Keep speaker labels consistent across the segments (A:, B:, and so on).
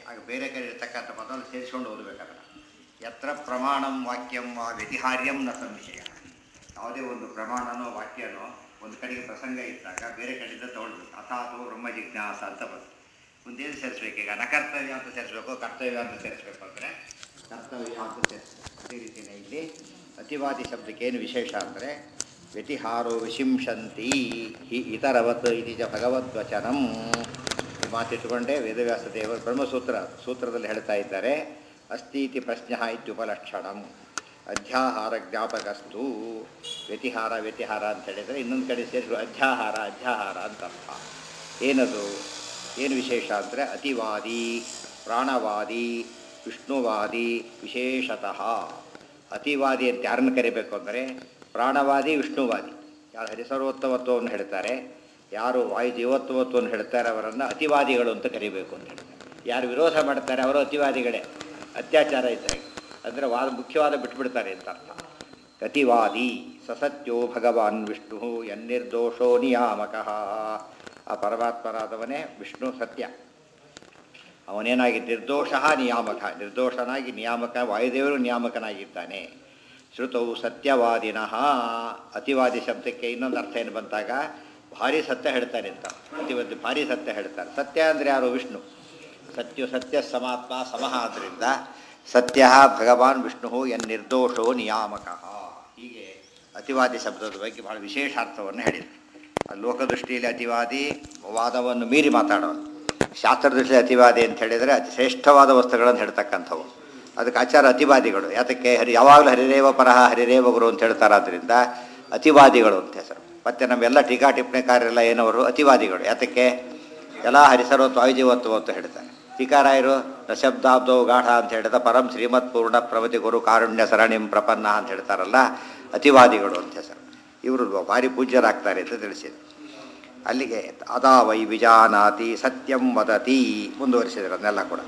A: ಆಗ ಬೇರೆ ಕಡೆ ಇರ್ತಕ್ಕಂಥ ಪದವನ್ನು ಸೇರಿಸ್ಕೊಂಡು ಓದಬೇಕಾದ್ರೆ ಯತ್ರ ಪ್ರಮಾಣಂ ವಾಕ್ಯಂ ವಾ ವ್ಯತಿಹಾರ್ಯಂ ನ ಸಂಶಯ ಯಾವುದೇ ಒಂದು ಪ್ರಮಾಣನೋ ವಾಕ್ಯನೋ ಒಂದು ಕಡೆಗೆ ಪ್ರಸಂಗ ಇದ್ದಾಗ ಬೇರೆ ಕಡೆಯಿಂದ ತಗೊಳ್ಬೇಕು ಅಥಾತು ಬ್ರಹ್ಮ ಜಿಜ್ಞಾಸ ಅಂತ ಬಂತು ಮುಂದೇನು ಸೇರಿಸ್ಬೇಕು ಈಗ ನಕರ್ತವ್ಯ ಅಂತ ಸೇರಿಸ್ಬೇಕು ಕರ್ತವ್ಯ ಅಂತ ಸೇರಿಸ್ಬೇಕು ಅಂದರೆ ಕರ್ತವ್ಯ ಅಂತ ಸೇರಿಸ್ಬೇಕು ಅದೇ ರೀತಿಯೇ ಇಲ್ಲಿ ಅತಿವಾದಿ ಶಬ್ದಕ್ಕೆ ಏನು ವಿಶೇಷ ಅಂದರೆ ವ್ಯತಿಹಾರೋ ವಿಶಿಂಶಂತಿ ಹಿ ಇತರವತ್ ಇತಿ ಚ ಭಗವದ್ವಚನಂ ಈ ಮಾತಿಟ್ಟುಕೊಂಡೇ ವೇದವ್ಯಾಸ ದೇವರು ಬ್ರಹ್ಮಸೂತ್ರ ಸೂತ್ರದಲ್ಲಿ ಹೇಳ್ತಾ ಇದ್ದಾರೆ ಅಸ್ತೀತಿ ಪ್ರಶ್ನ ಇತ್ಯುಪಲಕ್ಷಣಂ ಅಧ್ಯಾಹಾರ ಜ್ಞಾಪಕಸ್ತು ವ್ಯತಿಹಾರ ವ್ಯತಿಹಾರ ಅಂತ ಹೇಳಿದರೆ ಇನ್ನೊಂದು ಕಡೆ ಸೇರಿದ್ರು ಅಧ್ಯಾಹಾರ ಅಧ್ಯಾಹಾರ ಅಂತ ಅರ್ಥ ಏನದು ಏನು ವಿಶೇಷ ಅಂದರೆ ಅತಿವಾದಿ ಪ್ರಾಣವಾದಿ ವಿಷ್ಣುವಾದಿ ವಿಶೇಷತಃ ಅತಿವಾದಿ ಅಂತ ಯಾರನ್ನು ಕರಿಬೇಕು ಅಂದರೆ ಪ್ರಾಣವಾದಿ ವಿಷ್ಣುವಾದಿ ಯಾರು ಹರಿಸರ್ವೋತ್ತಮತ್ವವನ್ನು ಹೇಳ್ತಾರೆ ಯಾರು ವಾಯು ಜೀವತ್ವತ್ವವನ್ನು ಹೇಳ್ತಾರೆ ಅವರನ್ನು ಅತಿವಾದಿಗಳು ಅಂತ ಕರಿಬೇಕು ಅಂತ ಹೇಳ್ತಾರೆ ಯಾರು ವಿರೋಧ ಮಾಡ್ತಾರೆ ಅವರು ಅತಿವಾದಿಗಳೇ ಅತ್ಯಾಚಾರ ಇದ್ದಾಗ ಅಂದರೆ ವಾದ ಮುಖ್ಯವಾದ ಬಿಟ್ಬಿಡ್ತಾರೆ ಅಂತ ಅರ್ಥ ಅತಿವಾದಿ ಸಸತ್ಯೋ ಭಗವಾನ್ ವಿಷ್ಣು ಎನ್ನಿರ್ದೋಷೋ ನಿಯಾಮಕಃ ಆ ಪರಮಾತ್ಮನಾದವನೇ ವಿಷ್ಣು ಸತ್ಯ ಅವನೇನಾಗಿ ನಿರ್ದೋಷ ನಿಯಾಮಕ ನಿರ್ದೋಷನಾಗಿ ನಿಯಾಮಕ ವಾಯುದೇವರು ನಿಯಾಮಕನಾಗಿದ್ದಾನೆ ಶ್ರುತವು ಸತ್ಯವಾದಿನಃ ಅತಿವಾದಿ ಶಬ್ದಕ್ಕೆ ಇನ್ನೊಂದು ಅರ್ಥ ಏನು ಬಂತಾಗ ಭಾರಿ ಸತ್ಯ ಹೇಳ್ತಾನೆ ಅಂತ ಅತಿವಾದಿ ಭಾರಿ ಸತ್ಯ ಹೇಳ್ತಾರೆ ಸತ್ಯ ಅಂದರೆ ಯಾರು ವಿಷ್ಣು ಸತ್ಯ ಸತ್ಯ ಸಮಾತ್ಮ ಸಮಃ ಆದ್ದರಿಂದ ಸತ್ಯ ಭಗವಾನ್ ವಿಷ್ಣು ಎನ್ ನಿರ್ದೋಷೋ ನಿಯಾಮಕ ಹೀಗೆ ಅತಿವಾದಿ ಶಬ್ದದ ಬಗ್ಗೆ ಬಹಳ ವಿಶೇಷ ಅರ್ಥವನ್ನು ಹೇಳಿದೆ ಆ ಲೋಕದೃಷ್ಟಿಯಲ್ಲಿ ಅತಿವಾದಿ ವಾದವನ್ನು ಮೀರಿ ಮಾತಾಡೋನು ಶಾಸ್ತ್ರದೃಷ್ಟಿಯಲ್ಲಿ ಅತಿವಾದಿ ಅಂತ ಹೇಳಿದರೆ ಅತಿ ಶ್ರೇಷ್ಠವಾದ ವಸ್ತುಗಳನ್ನು ಹೇಳ್ತಕ್ಕಂಥವು ಅದಕ್ಕೆ ಆಚಾರ ಅತಿವಾದಿಗಳು ಯಾತಕ್ಕೆ ಹರಿ ಯಾವಾಗಲೂ ಹರಿರೇವ ಪರಹ ಹರಿರೇವ ಗುರು ಅಂತ ಹೇಳ್ತಾರಾದ್ರಿಂದ ಅತಿವಾದಿಗಳು ಅಂತ ಹೆಸರು ಮತ್ತು ನಮ್ಮೆಲ್ಲ ಟೀಕಾ ಟಿಪ್ಪಣಿಕಾರರೆಲ್ಲ ಏನವರು ಅತಿವಾದಿಗಳು ಯಾತಕ್ಕೆ ಎಲ್ಲ ಹರಿಸರ್ವತ್ವ ವಾಯುಜೀವತ್ವ ಅಂತ ಹೇಳ್ತಾರೆ ಟೀಕಾರಾಯರು ನಶಬ್ದಾಬ್ದೋ ಗಾಢ ಅಂತ ಹೇಳಿದ ಪರಂ ಶ್ರೀಮತ್ ಪೂರ್ಣ ಪ್ರಮತಿ ಗುರು ಕಾರುಣ್ಯ ಸರಣಿಂ ಪ್ರಪನ್ನ ಅಂತ ಹೇಳ್ತಾರಲ್ಲ ಅತಿವಾದಿಗಳು ಅಂತ ಹೆಸರು ಇವರು ಭಾರಿ ಪೂಜ್ಯರಾಗ್ತಾರೆ ಅಂತ ತಿಳಿಸಿದೆ ಅಲ್ಲಿಗೆ ಅದಾ ವೈ ವಿಜಾನಾತಿ ಸತ್ಯಂ ವದತಿ ಮುಂದುವರಿಸಿದ್ರು ಅದನ್ನೆಲ್ಲ ಕೂಡ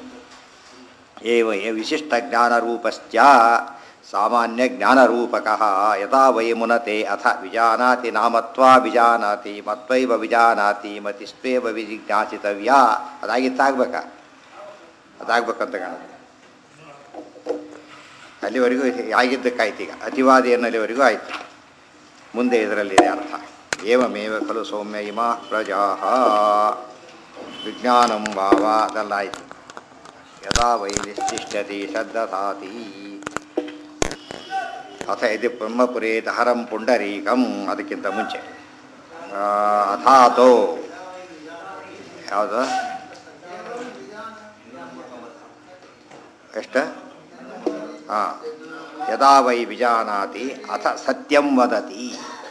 A: ಏವ ಏ ವಿಶಿಷ್ಟ ಜ್ಞಾನರೂಪಶ್ಚ ಸಾಮಾನ್ಯ ಜ್ಞಾನರೂಪಕಃ ಯಥಾ ವೈ ಮುನತೆ ಅಥ ವಿಜಾನಾತಿ ನಾಮತ್ವಾ ವಿಜಾನಾತಿ ಮತ್ವೈವ ವಿಜಾನಾತಿ ಮತಿಸ್ತ್ವೇವ ವಿಜಿಜ್ಞಾಸಿತವ್ಯ ಅದಾಗಿತ್ತಾಗಬೇಕಾ ಅದಾಗಬೇಕಂತ ಕಾಣುತ್ತೆ ಅಲ್ಲಿವರೆಗೂ ಆಗಿದ್ದಕ್ಕಾಯ್ತು ಈಗ ಅತಿವಾದಿ ಅನ್ನೋಲ್ಲಿವರೆಗೂ ಆಯಿತು ಮುಂದೆ ಇದರಲ್ಲಿದೆ ಅರ್ಥ ಏವಮೇವ ಖಲು ಸೌಮ್ಯ ಇಮಾ ಪ್ರಜಾ ವಿಜ್ಞಾನಂ ಭಾವ ಅದೆಲ್ಲಾಯಿತು ಯದಾ ವೈ ನಿಶ್ಚಿಷ್ಯತಿ ಶ್ರದ್ಧತಾತಿ ಅಥ ಇದು ಬ್ರಹ್ಮಪುರೇ ಹರಂ ಪುಂಡರೀಕಂ ಅದಕ್ಕಿಂತ ಮುಂಚೆ ಆ, ಅಥಾತೋ ಯಾವುದು ಎಷ್ಟು ಹಾಂ ಯದಾ ವೈ ವಿಜಾನಾತಿ ಅಥ ಸತ್ಯಂ ವದತಿ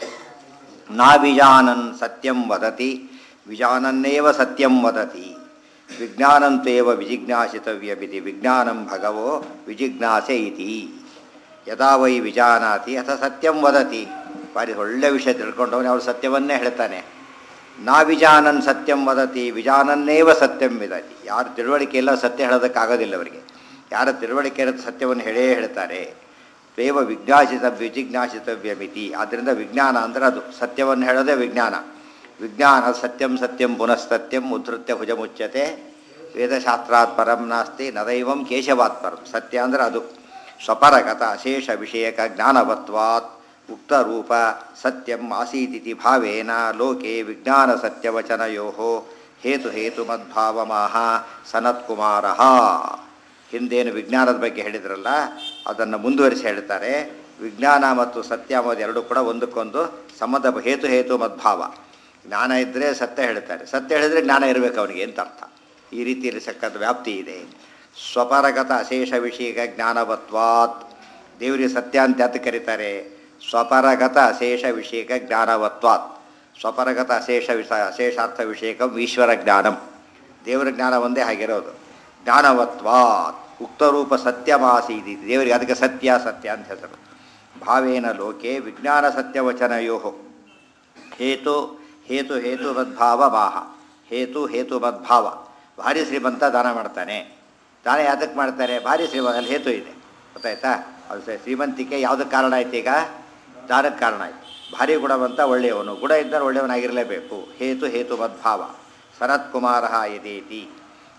A: ನಾ ವಿಜಾನನ್ ಸತ್ಯಂ ವದತಿ ವಿಜಾನನ್ನೇವ ಸತ್ಯಂ ವದತಿ ವಿಜ್ಞಾನಂತೇವ ವಿಜಿಜ್ಞಾಸಿತವ್ಯಮಿತಿ ವಿಜ್ಞಾನಂ ಭಗವೋ ವಿಜಿಜ್ಞಾಸೆ ಇತಿ ಯದಾ ವೈ ವಿಜಾನಾತಿ ಅಥ ಸತ್ಯಂ ವದತಿ ಬಾರಿ ಒಳ್ಳೆ ವಿಷಯ ತಿಳ್ಕೊಂಡವನು ಅವನು ಸತ್ಯವನ್ನೇ ಹೇಳ್ತಾನೆ ನಾ ವಿಜಾನನ್ ಸತ್ಯಂ ವದತಿ ವಿಜಾನನ್ನೇವ ಸತ್ಯಂ ವಿದತಿ ಯಾರು ತಿಳುವಳಿಕೆ ಇಲ್ಲ ಸತ್ಯ ಹೇಳೋದಕ್ಕಾಗೋದಿಲ್ಲ ಅವರಿಗೆ ಯಾರ ತಿಳುವಳಿಕೆ ಇರುತ್ತೆ ಸತ್ಯವನ್ನು ಹೇಳೇ ಹೇಳ್ತಾರೆ ತ್ವೇವ ವಿಜ್ಞಾಸಿತ ವಿಜಿಜ್ಞಾಸಿತವ್ಯಮಿತಿ ಆದ್ದರಿಂದ ವಿಜ್ಞಾನ ಅಂದರೆ ಅದು ಸತ್ಯವನ್ನು ಹೇಳೋದೇ ವಿಜ್ಞಾನ ವಿಜ್ಞಾನ ಸತ್ಯಂ ಸತ್ಯಂ ಪುನಃಸತ್ಯಂ ಉದ್ಧತ್ಯ ಭುಜಮುಚ್ಯತೆ ವೇದಶಾಸ್ತ್ರಾತ್ ಪರಂ ನಾಸ್ತಿ ನದೈವಂ ಕೇಶವಾತ್ ಪರಂ ಸತ್ಯ ಅಂದರೆ ಅದು ಸ್ವಪರಗತ ಅಶೇಷ ವಿಷಯಕ ಜ್ಞಾನವತ್ವಾತ್ ಉಕ್ತರೂಪ ಸತ್ಯಂ ಆಸೀತಿತಿ ಭಾವೇನ ಲೋಕೆ ವಿಜ್ಞಾನ ಸತ್ಯವಚನಯೋ ಹೇತು ಹೇತು ಮದ್ಭಾವಮಾಹ ಸನತ್ಕುಮಾರ ಹಿಂದೇನು ವಿಜ್ಞಾನದ ಬಗ್ಗೆ ಹೇಳಿದ್ರಲ್ಲ ಅದನ್ನು ಮುಂದುವರಿಸಿ ಹೇಳ್ತಾರೆ ವಿಜ್ಞಾನ ಮತ್ತು ಸತ್ಯ ಎಂಬುದು ಎರಡೂ ಕೂಡ ಒಂದಕ್ಕೊಂದು ಸಂಬಂಧ ಹೇತು ಹೇತು ಮದ್ಭಾವ ಜ್ಞಾನ ಇದ್ದರೆ ಸತ್ಯ ಹೇಳ್ತಾರೆ ಸತ್ಯ ಹೇಳಿದ್ರೆ ಜ್ಞಾನ ಇರಬೇಕು ಅವನಿಗೆ ಅಂತ ಅರ್ಥ ಈ ರೀತಿಯಲ್ಲಿ ಸಕ್ಕತ್ ವ್ಯಾಪ್ತಿ ಇದೆ ಸ್ವಪರಗತ ಅಶೇಷ ವಿಷಯ ಜ್ಞಾನವತ್ವಾತ್ ದೇವರಿಗೆ ಸತ್ಯ ಅಂತ ಯಾತಕ್ಕೆ ಕರೀತಾರೆ ಸ್ವಪರಗತ ಅಶೇಷ ವಿಷಯಕ ಜ್ಞಾನವತ್ವಾತ್ ಸ್ವಪರಗತ ಅಶೇಷ ವಿಷ ಅಶೇಷಾರ್ಥ ವಿಷಯಕಂ ಈಶ್ವರ ಜ್ಞಾನಂ ದೇವರ ಜ್ಞಾನ ಒಂದೇ ಆಗಿರೋದು ಜ್ಞಾನವತ್ವಾತ್ ಉಕ್ತರೂಪ ಸತ್ಯಮಾಸೀದಿ ದೇವರಿಗೆ ಅದಕ್ಕೆ ಸತ್ಯ ಸತ್ಯ ಅಂತ ಹೆಸರು ಭಾವೇನ ಲೋಕೆ ವಿಜ್ಞಾನ ಸತ್ಯವಚನಯೋ ಹೇತು ಹೇತು ಹೇತು ಮದ್ಭಾವ ಮಾಹ ಹೇತು ಹೇತು ಮದ್ಭಾವ ಭಾರಿ ಶ್ರೀಮಂತ ದಾನ ಮಾಡ್ತಾನೆ ದಾನ ಯಾತಕ್ಕೆ ಮಾಡ್ತಾರೆ ಭಾರಿ ಶ್ರೀಮಂತ ಅಲ್ಲಿ ಹೇತು ಇದೆ ಗೊತ್ತಾಯ್ತಾ ಅದು ಸ- ಶ್ರೀಮಂತಿಕೆ ಯಾವುದಕ್ಕೆ ಕಾರಣ ಆಯ್ತು ಈಗ ದಾನಕ್ಕೆ ಕಾರಣ ಆಯ್ತು ಭಾರಿ ಗುಣವಂತ ಒಳ್ಳೆಯವನು ಗುಣ ಇದ್ದರೆ ಒಳ್ಳೆಯವನಾಗಿರಲೇಬೇಕು ಹೇತು ಹೇತು ಮದ್ಭಾವ ಸನತ್ ಕುಮಾರ ಯದೇತಿ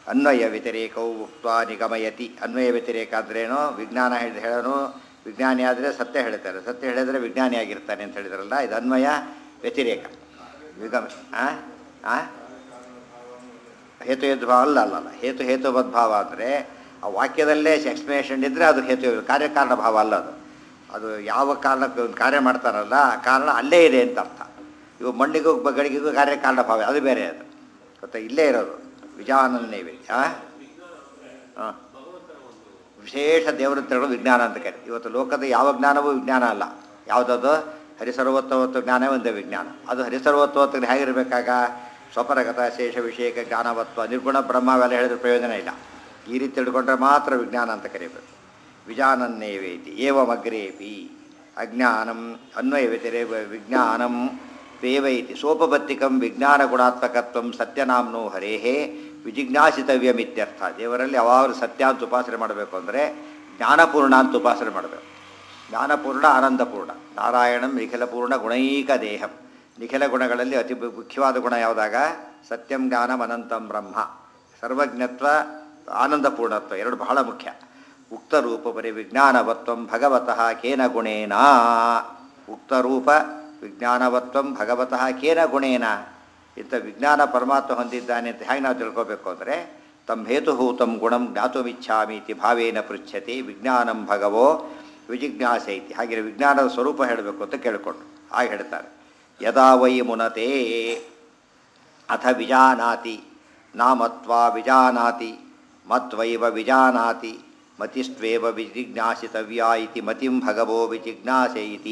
A: ಅನ್ವಯ ವ್ಯತಿರೇಕವು ಉಕ್ತ ನಿಗಮಯತಿ ಅನ್ವಯ ವ್ಯತಿರೇಕ ಅಂದ್ರೇನು ವಿಜ್ಞಾನ ಹೇಳಿದ ಹೇಳೋನು ವಿಜ್ಞಾನಿ ಆದರೆ ಸತ್ಯ ಹೇಳ್ತಾರೆ ಸತ್ಯ ಹೇಳಿದರೆ ವಿಜ್ಞಾನಿ ಆಗಿರ್ತಾನೆ ಅಂತ ಹೇಳಿದ್ರಲ್ಲ ಇದು ಅನ್ವಯ ವ್ಯತಿರೇಕ ವಿಗಮ ಆ ಆ ಹೇತು ಯದ್ಭಾವ ಅಲ್ಲ ಅಲ್ಲ ಅಲ್ಲ ಹೇತು ಹೇತುಬದ್ಭಾವ ಅಂದರೆ ಆ ವಾಕ್ಯದಲ್ಲೇ ಎಕ್ಸ್ಪ್ಲನೇಷನ್ ಇದ್ದರೆ ಅದು ಹೇತು ಕಾರ್ಯಕಾರಣ ಭಾವ ಅಲ್ಲ ಅದು ಅದು ಯಾವ ಕಾರಣಕ್ಕೆ ಒಂದು ಕಾರ್ಯ ಮಾಡ್ತಾರಲ್ಲ ಆ ಕಾರಣ ಅಲ್ಲೇ ಇದೆ ಅಂತ ಅರ್ಥ ಇವು ಮಣ್ಣಿಗೂ ಗಡಿಗೆಗೂ ಕಾರ್ಯಕಾರಣ ಭಾವ ಅದು ಬೇರೆ ಅದು ಗೊತ್ತಾ ಇಲ್ಲೇ ಇರೋದು ವಿಜಾನನ್ನೇವೆ ಹಾಂ ಹಾಂ ವಿಶೇಷ ದೇವರತ್ರಗಳು ವಿಜ್ಞಾನ ಅಂತ ಕರೀತಾರೆ ಇವತ್ತು ಲೋಕದ ಯಾವ ಜ್ಞಾನವೂ ವಿಜ್ಞಾನ ಅಲ್ಲ ಯಾವುದದು ಹರಿಸರ್ವತ್ವತ್ವ ಜ್ಞಾನ ಒಂದು ವಿಜ್ಞಾನ ಅದು ಹರಿಸರ್ವತ್ವತ್ವ ಹೇಗಿರಬೇಕಾಗ ಸ್ವಪರಗತ ಶೇಷ ವಿಷಯಕ ಜ್ಞಾನವತ್ವ ನಿರ್ಗುಣ ಬ್ರಹ್ಮ ಅವೆಲ್ಲ ಹೇಳಿದ್ರೆ ಪ್ರಯೋಜನ ಇಲ್ಲ ಈ ರೀತಿ ತಿಳ್ಕೊಂಡ್ರೆ ಮಾತ್ರ ವಿಜ್ಞಾನ ಅಂತ ಕರೀಬೇಕು ವಿಜಾನನ್ನೇವೇತಿ ಏವಮಗ್ರೇಪಿ ಅಜ್ಞಾನಂ ಅನ್ವಯ ವ್ಯತಿರೇ ವಿಜ್ಞಾನಂ ವೇವೈತಿ ಸೋಪಬತ್ತಿಕಂ ವಿಜ್ಞಾನ ಗುಣಾತ್ಮಕತ್ವಂ ಸತ್ಯನಾಮ್ನೋ ಹರೇಹೇ ವಿಜಿಜ್ಞಾಸಿತವ್ಯಮಿತ್ಯರ್ಥ ದೇವರಲ್ಲಿ ಯಾವಾಗಲೂ ಸತ್ಯ ಅಂತ ಉಪಾಸನೆ ಮಾಡಬೇಕು ಅಂದರೆ ಜ್ಞಾನಪೂರ್ಣ ಅಂತ ಉಪಾಸನೆ ಮಾಡಬೇಕು ಜ್ಞಾನಪೂರ್ಣ ಆನಂದಪೂರ್ಣ ನಾರಾಯಣಂ ನಿಖಿಲಪೂರ್ಣ ಗುಣೈಕ ದೇಹಂ ನಿಖಿಲ ಗುಣಗಳಲ್ಲಿ ಅತಿ ಮುಖ್ಯವಾದ ಗುಣ ಯಾವುದಾಗ ಸತ್ಯಂ ಜ್ಞಾನಂ ಅನಂತಂ ಬ್ರಹ್ಮ ಸರ್ವಜ್ಞತ್ವ ಆನಂದಪೂರ್ಣತ್ವ ಎರಡು ಬಹಳ ಮುಖ್ಯ ಉಕ್ತರೂಪ ಪರಿ ವಿಜ್ಞಾನವತ್ವಂ ಭಗವತಃ ಕೇನ ಗುಣೇನ ಉಕ್ತರೂಪ ವಿಜ್ಞಾನವತ್ವಂ ಭಗವತಃ ಕೇನ ಗುಣೇನ ಇಂಥ ವಿಜ್ಞಾನ ಪರಮಾತ್ಮ ಹೊಂದಿದ್ದಾನೆ ಅಂತ ಹೇಗೆ ನಾವು ತಿಳ್ಕೋಬೇಕು ಅಂದರೆ ತಮ್ಮ ಹೇತುಭೂತಂ ಗುಣಂ ಜ್ಞಾತುಮಿಚ್ಛಾಮಿ ಇತಿ ಭಾವೇನ ಪೃಚ್ಛತಿ ವಿಜ್ಞಾನಂ ಭಗವೋ ವಿಜಿಜ್ಞಾಸೆ ಐತಿ ಹಾಗೆ ವಿಜ್ಞಾನದ ಸ್ವರೂಪ ಹೇಳಬೇಕು ಅಂತ ಕೇಳಿಕೊಂಡು ಹಾಗೆ ಹೇಳ್ತಾರೆ ಯದಾ ವೈ ಮುನತೆ ಅಥ ವಿಜಾನಾತಿ ನಾಮತ್ವಾ ವಿಜಾನಾತಿ ಮತ್ವೈವ ವಿಜಾನಾತಿ ಮತಿಸ್ತ್ವೇವ ವಿಜಿಜ್ಞಾಸಿತವ್ಯ ಇತಿ ಮತಿಂ ಭಗವೋ ವಿಜಿಜ್ಞಾಸೆ ಇತಿ